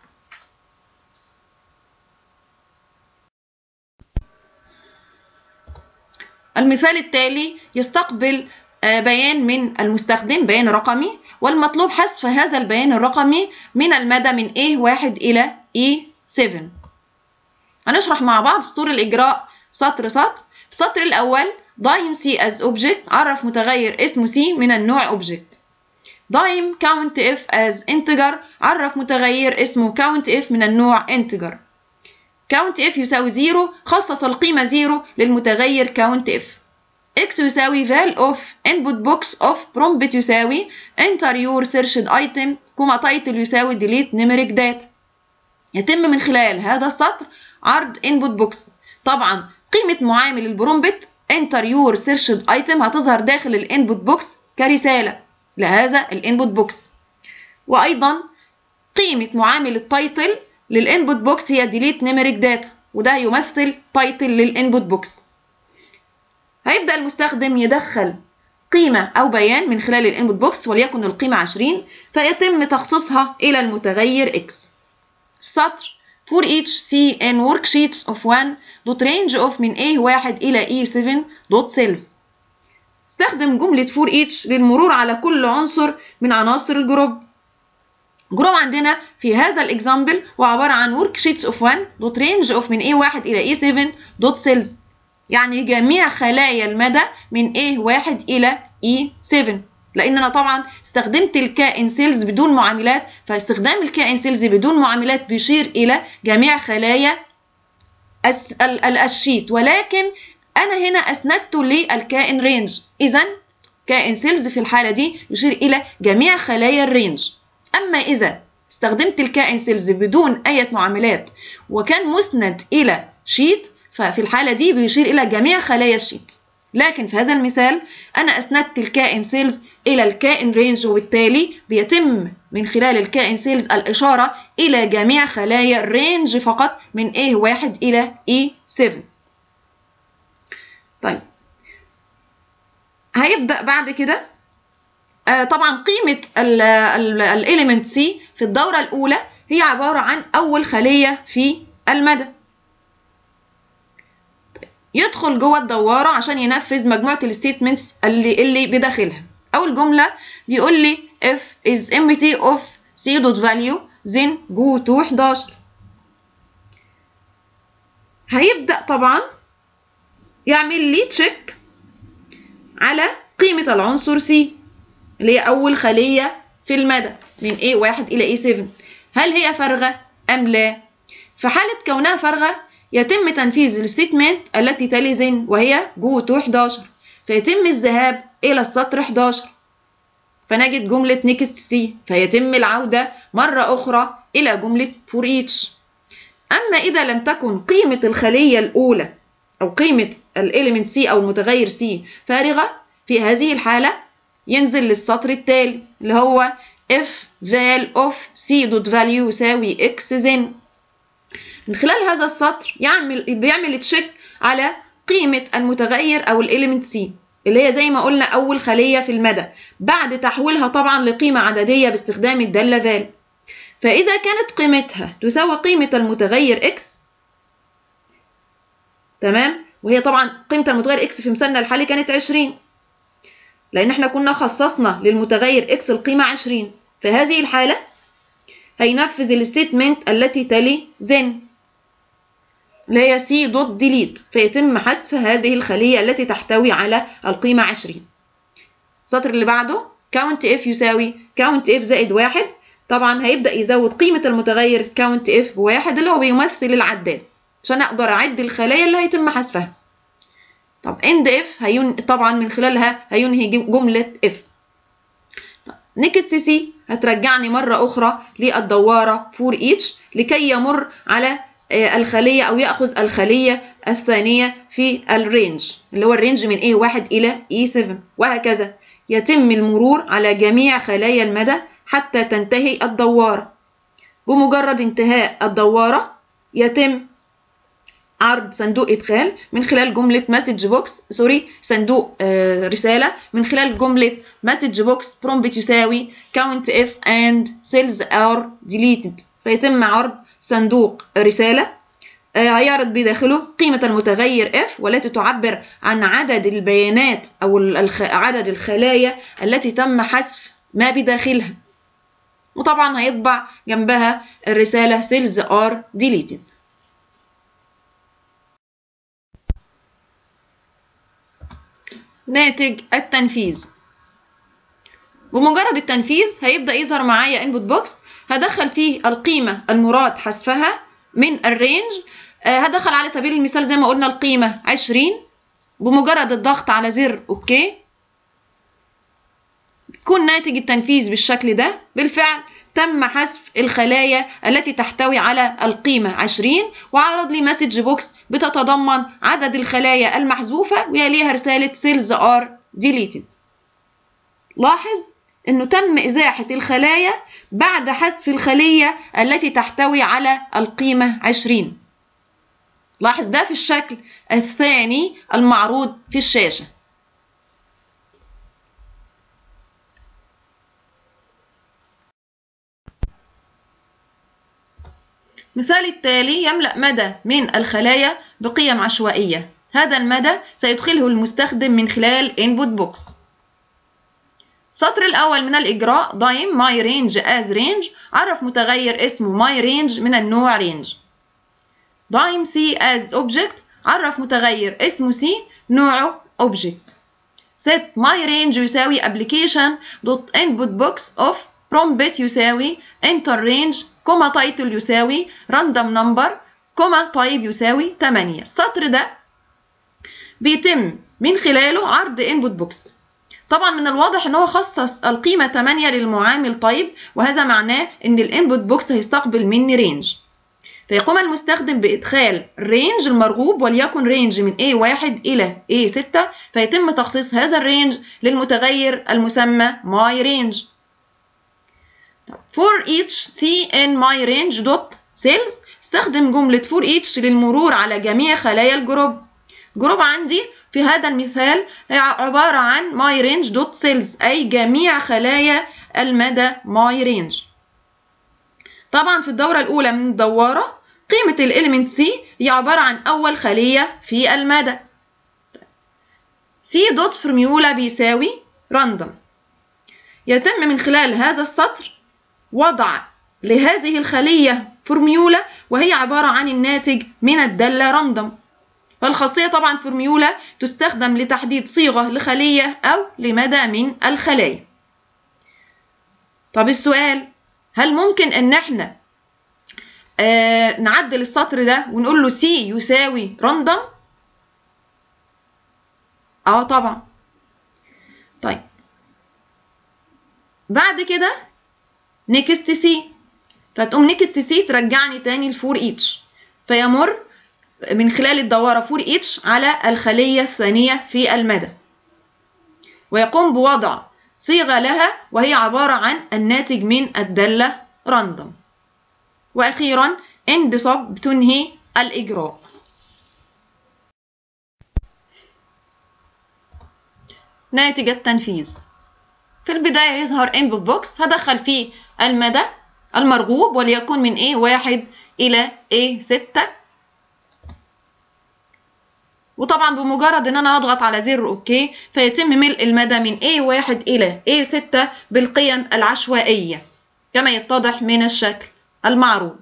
المثال التالي يستقبل بيان من المستخدم بيان رقمي والمطلوب حذف هذا البيان الرقمي من المدى من A1 إلى E7 هنشرح مع بعض سطور الإجراء سطر سطر في السطر الأول دايم C as object عرف متغير اسمه C من النوع object دايم count F as integer عرف متغير اسمه count F من النوع integer count f يساوي 0 خصص القيمة 0 للمتغير count f x يساوي val of input box of prompt يساوي enter your searched item كما title يساوي delete numeric data يتم من خلال هذا السطر عرض input box طبعا قيمة معامل البرومبت enter your searched item هتظهر داخل الانبوت بوكس كرسالة لهذا الانبوت بوكس وأيضا قيمة معامل التايتل للانبوت بوكس هي delete numeric data وده يمثل تايتل للانبوت بوكس هيبدأ المستخدم يدخل قيمة أو بيان من خلال الانبوت بوكس وليكن القيمة 20 فيتم تخصيصها إلى المتغير x السطر for each C in worksheets of 1 dot range of من A1 إلى E7 dot cells استخدم جملة for each للمرور على كل عنصر من عناصر الجروب جروب عندنا في هذا الاكزامبل هو عبارة عن worksheets of 1 dot range of من A1 إلى E7 dot cells يعني جميع خلايا المدى من A1 إلى E7 لان انا طبعا استخدمت الكائن سيلز بدون معاملات فاستخدام الكائن سيلز بدون معاملات بيشير الى جميع خلايا الشيت ولكن انا هنا اسندت للكائن رينج اذا كائن سيلز في الحاله دي يشير الى جميع خلايا الرينج اما اذا استخدمت الكائن سيلز بدون اي معاملات وكان مسند الى شيت ففي الحاله دي بيشير الى جميع خلايا الشيت لكن في هذا المثال أنا أسندت الكائن سيلز إلى الكائن رينج وبالتالي بيتم من خلال الكائن سيلز الإشارة إلى جميع خلايا الرينج فقط من A1 إلى E7 طيب هيبدأ بعد كده آه طبعا قيمة الإليمنت C في الدورة الأولى هي عبارة عن أول خلية في المدى يدخل جوه الدواره عشان ينفذ مجموعه الستيتمنتس اللي اللي بداخلها اول جمله بيقول لي if is empty of c dot value then go to 11 هيبدا طبعا يعمل لي تشيك على قيمه العنصر c اللي هي اول خليه في المدى من A1 إلى A7 هل هي فارغة أم لا؟ في حالة كونها فارغة يتم تنفيذ الستيتمنت التي تلي زن وهي جو تو 11 فيتم الذهاب إلى السطر 11 فنجد جملة نيكست سي فيتم العودة مرة أخرى إلى جملة فور ايتش أما إذا لم تكن قيمة الخلية الأولى أو قيمة الإليمنت سي أو المتغير سي فارغة في هذه الحالة ينزل للسطر التالي اللي هو if val of c dot value يساوي x then من خلال هذا السطر يعمل بيعمل تشيك على قيمة المتغير أو الإليمنت سي اللي هي زي ما قلنا أول خلية في المدى بعد تحويلها طبعا لقيمة عددية باستخدام الدالة فال فإذا كانت قيمتها تساوي قيمة المتغير x تمام وهي طبعا قيمة المتغير x في مثالنا الحالي كانت 20 لأن احنا كنا خصصنا للمتغير x القيمة 20 في هذه الحالة هينفذ الستيتمنت التي تلي then اللي هي c دوت delete فيتم حذف هذه الخلية التي تحتوي على القيمة 20 السطر اللي بعده count f يساوي count f زائد واحد طبعا هيبدأ يزود قيمة المتغير count f بواحد اللي هو بيمثل العداد عشان أقدر أعد الخلايا اللي هيتم حذفها طب end f هين طبعا من خلالها هينهي جملة f طب next c هترجعني مرة أخرى للدوارة for each لكي يمر على الخلية أو يأخذ الخلية الثانية في الرينج اللي هو الرينج من A1 إلى E7 وهكذا يتم المرور على جميع خلايا المدى حتى تنتهي الدوارة بمجرد انتهاء الدوارة يتم عرض صندوق إدخال من خلال جملة مسج بوكس سوري صندوق آه رسالة من خلال جملة مسج بوكس برومبت يساوي count if and cells are deleted فيتم عرض صندوق رسالة هيعرض بداخله قيمة المتغير f والتي تعبر عن عدد البيانات أو الخ... عدد الخلايا التي تم حذف ما بداخلها وطبعا هيطبع جنبها الرسالة cells are deleted ناتج التنفيذ بمجرد التنفيذ هيبدأ يظهر معايا input box هدخل فيه القيمة المراد حذفها من الرينج آه هدخل على سبيل المثال زي ما قلنا القيمة 20 بمجرد الضغط على زر اوكي يكون ناتج التنفيذ بالشكل ده بالفعل تم حذف الخلايا التي تحتوي على القيمة 20 وعرض لي مسج بوكس بتتضمن عدد الخلايا المحذوفة ويليها رسالة cells are deleted لاحظ انه تم ازاحة الخلايا بعد حذف الخلية التي تحتوي على القيمة 20 لاحظ ده في الشكل الثاني المعروض في الشاشة مثال التالي يملأ مدى من الخلايا بقيم عشوائية هذا المدى سيدخله المستخدم من خلال input box السطر الأول من الإجراء ضايم my range as range عرف متغير اسمه my range من النوع range ضايم C as object عرف متغير اسمه C نوعه object set my range يساوي application dot input box of from bit يساوي enter range كوما title يساوي random number كوما type يساوي 8 السطر ده بيتم من خلاله عرض input box طبعا من الواضح ان هو خصص القيمة 8 للمعامل طيب وهذا معناه ان الانبوت بوكس هيستقبل مني رينج فيقوم المستخدم بإدخال رينج المرغوب وليكن رينج من A1 إلى A6 فيتم تخصيص هذا الرينج للمتغير المسمى my range for each C in my range dot cells استخدم جملة for each للمرور على جميع خلايا الجروب جروب عندي في هذا المثال هي عبارة عن my range dot cells أي جميع خلايا المدى my range طبعا في الدورة الأولى من الدوارة قيمة الإليمنت C هي عبارة عن أول خلية في المدى C دوت فرميولا بيساوي random يتم من خلال هذا السطر وضع لهذه الخلية فورميولا وهي عبارة عن الناتج من الدالة راندوم فالخاصية طبعا فورميولا تستخدم لتحديد صيغة لخلية أو لمدى من الخلايا طب السؤال هل ممكن ان احنا آه نعدل السطر ده ونقول له سي يساوي راندوم اه طبعا طيب بعد كده نيكست سي فتقوم نيكست سي ترجعني تاني لفور ايتش فيمر من خلال الدوارة فور ايتش على الخلية الثانية في المدى ويقوم بوضع صيغة لها وهي عبارة عن الناتج من الدالة راندوم وأخيرا end sub بتنهي الإجراء ناتج التنفيذ في البداية يظهر input box هدخل فيه المدى المرغوب وليكن من A1 إلى A6 وطبعا بمجرد ان انا اضغط على زر اوكي فيتم ملء المدى من A1 الى A6 بالقيم العشوائية كما يتضح من الشكل المعروض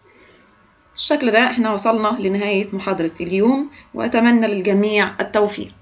الشكل ده احنا وصلنا لنهاية محاضرة اليوم واتمنى للجميع التوفيق